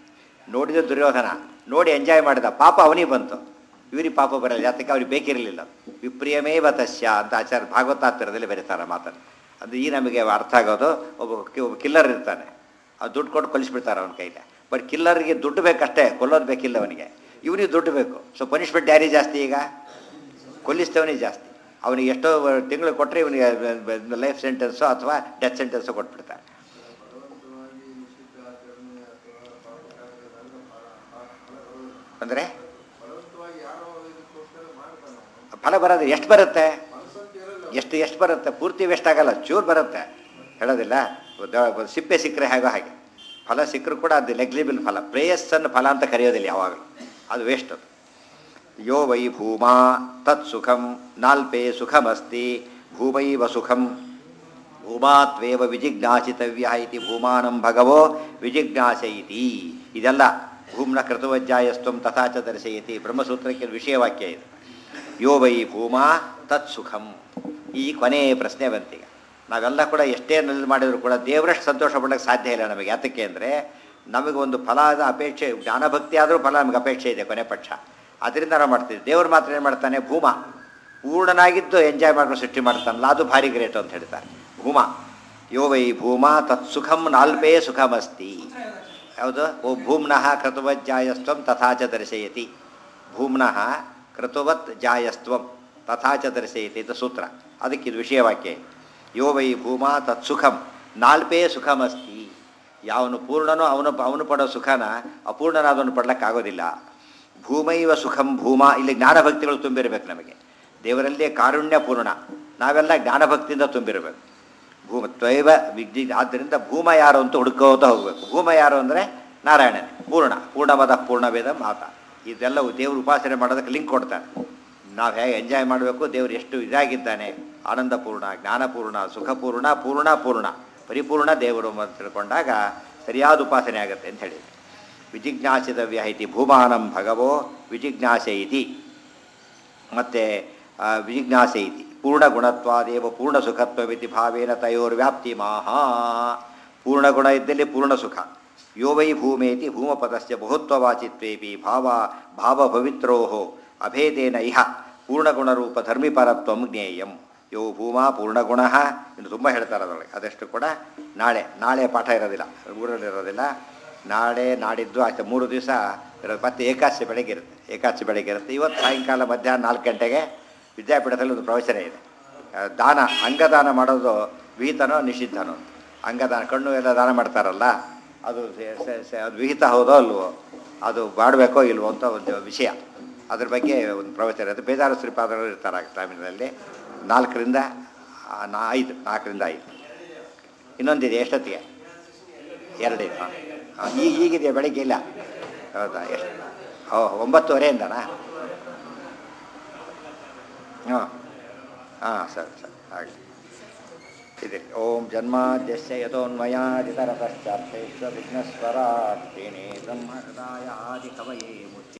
A: ನೋಡಿದ ದುರ್ಯೋಧನ ನೋಡಿ ಎಂಜಾಯ್ ಮಾಡಿದ ಪಾಪ ಅವನಿಗೆ ಬಂತು ಇವರಿಗೆ ಪಾಪ ಬರಲ್ಲ ಯಾತಕ್ಕೆ ಅವ್ರಿಗೆ ಬೇಕಿರಲಿಲ್ಲ ವಿಪ್ರಿಯಮೇವ ತಸ್ಯ ಅಂತ ಆಚಾರ್ಯ ಭಾಗವತಾತ್ಮರದಲ್ಲಿ ಬರೀತಾರೆ ಮಾತನ್ನು ಅದು ಈ ನಮಗೆ ಅರ್ಥ ಆಗೋದು ಒಬ್ಬ ಕಿ- ಒಬ್ಬ ಕಿಲ್ಲರ್ ಇರ್ತಾನೆ ಆ ದುಡ್ಡು ಕೊಟ್ಟು ಕೊಲಿಸ್ಬಿಡ್ತಾರೆ ಅವನ ಕೈಲಿ ಬಟ್ ಕಿಲ್ಲರ್ಗೆ ದುಡ್ಡು ಬೇಕಷ್ಟೇ ಕೊಲ್ಲೋದು ಬೇಕಿಲ್ಲ ಅವನಿಗೆ ಇವನಿಗೆ ದುಡ್ಡು ಬೇಕು ಸೊ ಪನಿಷ್ಮೆಂಟ್ ಯಾರಿಗೆ ಜಾಸ್ತಿ ಈಗ ಕೊಲ್ಲಿಸ್ತವನಿಗೆ ಜಾಸ್ತಿ ಅವನಿಗೆ ಎಷ್ಟೋ ತಿಂಗಳು ಕೊಟ್ಟರೆ ಇವನಿಗೆ ಲೈಫ್ ಸೆಂಟೆನ್ಸು ಅಥವಾ ಡೆತ್ ಸೆಂಟೆನ್ಸು ಕೊಟ್ಬಿಡ್ತಾರೆ ಅಂದರೆ ಫಲ ಬರೋದು ಎಷ್ಟು ಬರುತ್ತೆ ಎಷ್ಟು ಎಷ್ಟು ಬರುತ್ತೆ ಪೂರ್ತಿ ವೇಸ್ಟ್ ಆಗಲ್ಲ ಚೂರು ಬರುತ್ತೆ ಹೇಳೋದಿಲ್ಲ ದ- ಸಿಪ್ಪೆ ಸಿಕ್ಕರೆ ಹೇಗೋ ಹಾಗೆ ಫಲ ಸಿಕ್ಕರೂ ಕೂಡ ಅದು ನೆಗ್ಲಿಬಲ್ ಫಲ ಪ್ರೇಯಸ್ಸನ್ನು ಫಲ ಅಂತ ಕರೆಯೋದಿಲ್ಲ ಯಾವಾಗಲೂ ಅದು ವೇಸ್ಟ್ ಅದು ಯೋ ವೈ ಭೂಮಾ ತತ್ ಸುಖಂ ನಾಲ್ಪೇ ಸುಖಮಸ್ತಿ ಭೂಮೈವ ಸುಖಂ ಭೂಮಾತ್ವೇವ ವಿಜಿಜ್ಞಾಸಿತವ್ಯ ಇತಿ ಭೂಮಾನಂ ಭಗವೋ ವಿಜಿಜ್ಞಾಸ ಇತಿ ಇದೆಲ್ಲ ಭೂಮ್ನ ಕೃತವಜ್ಜಾಯಸ್ತ್ವಂ ತಥಾಚ ದರ್ಶಯತಿ ಬ್ರಹ್ಮಸೂತ್ರಕ್ಕೆ ವಿಷಯವಾಕ್ಯ ಇದು ಯೋ ವೈ ಭೂಮಾ ತತ್ ಸುಖಂ ಈ ಕೊನೆಯ ಪ್ರಶ್ನೆ ಬಂತೀಗ ನಾವೆಲ್ಲ ಕೂಡ ಎಷ್ಟೇ ನಲ್ಲಿ ಮಾಡಿದರೂ ಕೂಡ ದೇವರಷ್ಟು ಸಂತೋಷ ಪಡೋಕ್ಕೆ ಸಾಧ್ಯ ಇಲ್ಲ ನಮಗೆ ಯಾತಕ್ಕೆ ಅಂದರೆ ನಮಗೆ ಒಂದು ಫಲದ ಅಪೇಕ್ಷೆ ಜ್ಞಾನಭಕ್ತಿ ಆದರೂ ಫಲ ನಮಗೆ ಅಪೇಕ್ಷೆ ಇದೆ ಕೊನೆ ಪಕ್ಷ ಅದರಿಂದ ನಾವು ಮಾಡ್ತೀವಿ ದೇವರು ಮಾತ್ರ ಏನು ಮಾಡ್ತಾನೆ ಭೂಮ ಪೂರ್ಣನಾಗಿದ್ದು ಎಂಜಾಯ್ ಮಾಡ್ಕೊಂಡು ಸೃಷ್ಟಿ ಮಾಡ್ತಾನಲ್ಲ ಅದು ಭಾರಿ ಗ್ರೇಟ್ ಅಂತ ಹೇಳ್ತಾರೆ ಭೂಮ ಯೋ ವೈ ಭೂಮ ತತ್ ಸುಖಂ ನಾಲ್ಪೇ ಸುಖಮಸ್ತಿ ಯಾವುದು ಓ ಭೂಮ್ನಃ ಕೃತವತ್ ಜಾಯಸ್ತ್ವಂ ತಥಾಚ ದರ್ಶಯತಿ ಭೂಮ್ನಃ ಕೃತವತ್ ಜಾಯಸ್ತ್ವಂ ತಥಾಚ ದರ್ಶಯತಿ ಇದು ಸೂತ್ರ ಅದಕ್ಕೆ ಇದು ವಿಷಯವಾಕ್ಯ ಯೋ ವೈ ಭೂಮಾ ತತ್ ಸುಖಂ ನಾಲ್ಪೇ ಸುಖಮಸ್ತಿ ಯಾವನು ಪೂರ್ಣನೋ ಅವನು ಅವನು ಪಡೋ ಸುಖನ ಅಪೂರ್ಣನಾದವನು ಪಡ್ಲಿಕ್ಕಾಗೋದಿಲ್ಲ ಭೂಮೈವ ಸುಖಂ ಭೂಮ ಇಲ್ಲಿ ಜ್ಞಾನಭಕ್ತಿಗಳು ತುಂಬಿರಬೇಕು ನಮಗೆ ದೇವರಲ್ಲೇ ಕಾರುಣ್ಯ ಪೂರ್ಣ ನಾವೆಲ್ಲ ಜ್ಞಾನಭಕ್ತಿಯಿಂದ ತುಂಬಿರಬೇಕು ಭೂಮ ತ್ವೈವ ವಿಜ್ಞಿ ಆದ್ದರಿಂದ ಭೂಮ ಯಾರು ಅಂತ ಹುಡುಕೋತ ಹೋಗಬೇಕು ಭೂಮ ಯಾರು ಅಂದರೆ ನಾರಾಯಣನೇ ಪೂರ್ಣ ಪೂರ್ಣವಾದ ಪೂರ್ಣವೇದ ಮಾತ ಇದೆಲ್ಲವೂ ದೇವ್ರ ಉಪಾಸನೆ ಮಾಡೋದಕ್ಕೆ ಲಿಂಕ್ ಕೊಡ್ತಾರೆ ನಾವು ಹೇಗೆ ಎಂಜಾಯ್ ಮಾಡಬೇಕು ದೇವ್ರು ಎಷ್ಟು ಇದಾಗಿದ್ದಾನೆ ಆನಂದಪೂರ್ಣ ಜ್ಞಾನಪೂರ್ಣ ಸುಖಪೂರ್ಣ ಪೂರ್ಣ ಪೂರ್ಣ ಪರಿಪೂರ್ಣ ದೇವರು ಅಂತ ತಿಳ್ಕೊಂಡಾಗ ಸರಿಯಾದ ಉಪಾಸನೆ ಆಗುತ್ತೆ ಅಂತ ಹೇಳಿ ವಿಜಿಜ್ಞಾಸಿತವ್ಯ ಇತಿ ಭೂಮಾನಂ ಭಗವೋ ವಿಜಿಜ್ಞಾಸೆ ಇತಿ ಮತ್ತು ವಿಜಿಜ್ಞಾಸೆ ಇತಿ ಪೂರ್ಣಗುಣತ್ವಾದೇವ ಪೂರ್ಣ ಸುಖತ್ವವಿತಿ ಭಾವೇನ ತಯೋರ್ವ್ಯಾಪ್ತಿ ಮಾಹಾ ಪೂರ್ಣಗುಣ ಇದ್ದಲ್ಲಿ ಪೂರ್ಣ ಸುಖ ಯೋ ವೈ ಭೂಮೇತಿ ಭೂಮಪದಸ್ಯ ಬಹುತ್ವವಾಚಿತ್ವೇಪಿ ಭಾವ ಭಾವಭವಿತ್ರೋ ಅಭೇದೇನ ಇಹ ಪೂರ್ಣಗುಣರೂಪ ಧರ್ಮಿಪರತ್ವಂ ಜ್ಞೇಯಂ ಯೋ ಭೂಮಾ ಪೂರ್ಣಗುಣ ಇನ್ನು ತುಂಬ ಹೇಳ್ತಾರೆ ಅದರೊಳಗೆ ಅದಷ್ಟು ಕೂಡ ನಾಳೆ ನಾಳೆ ಪಾಠ ಇರೋದಿಲ್ಲ ಊರಲ್ಲಿ ಇರೋದಿಲ್ಲ ನಾಳೆ ನಾಡಿದ್ದು ಆಯ್ತು ಮೂರು ದಿವಸ ಇರೋದು ಮತ್ತೆ ಏಕಾದಶಿ ಬೆಳಗ್ಗೆ ಇರುತ್ತೆ ಏಕಾದಶಿ ಬೆಳಗ್ಗೆ ಇರುತ್ತೆ ಇವತ್ತು ಸಾಯಂಕಾಲ ಮಧ್ಯಾಹ್ನ ನಾಲ್ಕು ಗಂಟೆಗೆ ವಿದ್ಯಾಪೀಠದಲ್ಲಿ ಒಂದು ಪ್ರವಚನ ಇದೆ ಆ, ದಾನ ಅಂಗದಾನ ಮಾಡೋದು ವಿಹಿತನೋ ನಿಷಿದ್ಧನೋ ಅಂತ. ಅಂಗದಾನ ಕಣ್ಣು ಎಲ್ಲ ದಾನ ಮಾಡ್ತಾರಲ್ಲ ಅದು ಸೆ- ಸೆ- ಸೆ- ಅದು ವಿಹಿತ ಹೌದೋ ಅಲ್ವೋ ಅದು ಮಾಡಬೇಕೋ ಇಲ್ವೋ ಅಂತ ಒಂದು ವಿಷಯ ಅದ್ರ ಬಗ್ಗೆ ಒಂದು ಪ್ರವಚನ ಇರುತ್ತೆ ಬೇಜಾರು ಶ್ರೀಪಾದರು ಇರ್ತಾರೆ ಆ ಟೈಮಿನಲ್ಲಿ ನಾಲ್ಕರಿಂದ ಆ, ನಾ ಐದು ನಾಲ್ಕರಿಂದ ಐದು ಇನ್ನೊಂದಿದೆ ಎಷ್ಟೊತ್ತಿಗೆ ಎರಡಿದೆ ಹಾಂ ಹಾಂ ಈಗ ಈಗಿದೆ ಬೆಳಗ್ಗೆ ಇಲ್ಲ ಹೌದಾ ಎಷ್ಟು ಓ ಒಂಬತ್ತುವರೆಯಿಂದನಾ ಹಾಂ ಹಾಂ ಸರಿ ಸರಿ ಹಾಗೆ ಇದೆ ಓಂ ಜನ್ಮಾದ್ಯಸ್ಯ ಯಥೋನ್ಮಯಾದಿತರತಶ್ಚಾರ್ಥೇಶ್ವ ವಿಘ್ನಸ್ವರಾಟ್ ತೇನೇ ಬ್ರಹ್ಮ ಹೃದಯ ಆದಿ ಕವಯೇ ಮುಚ್ಚಿ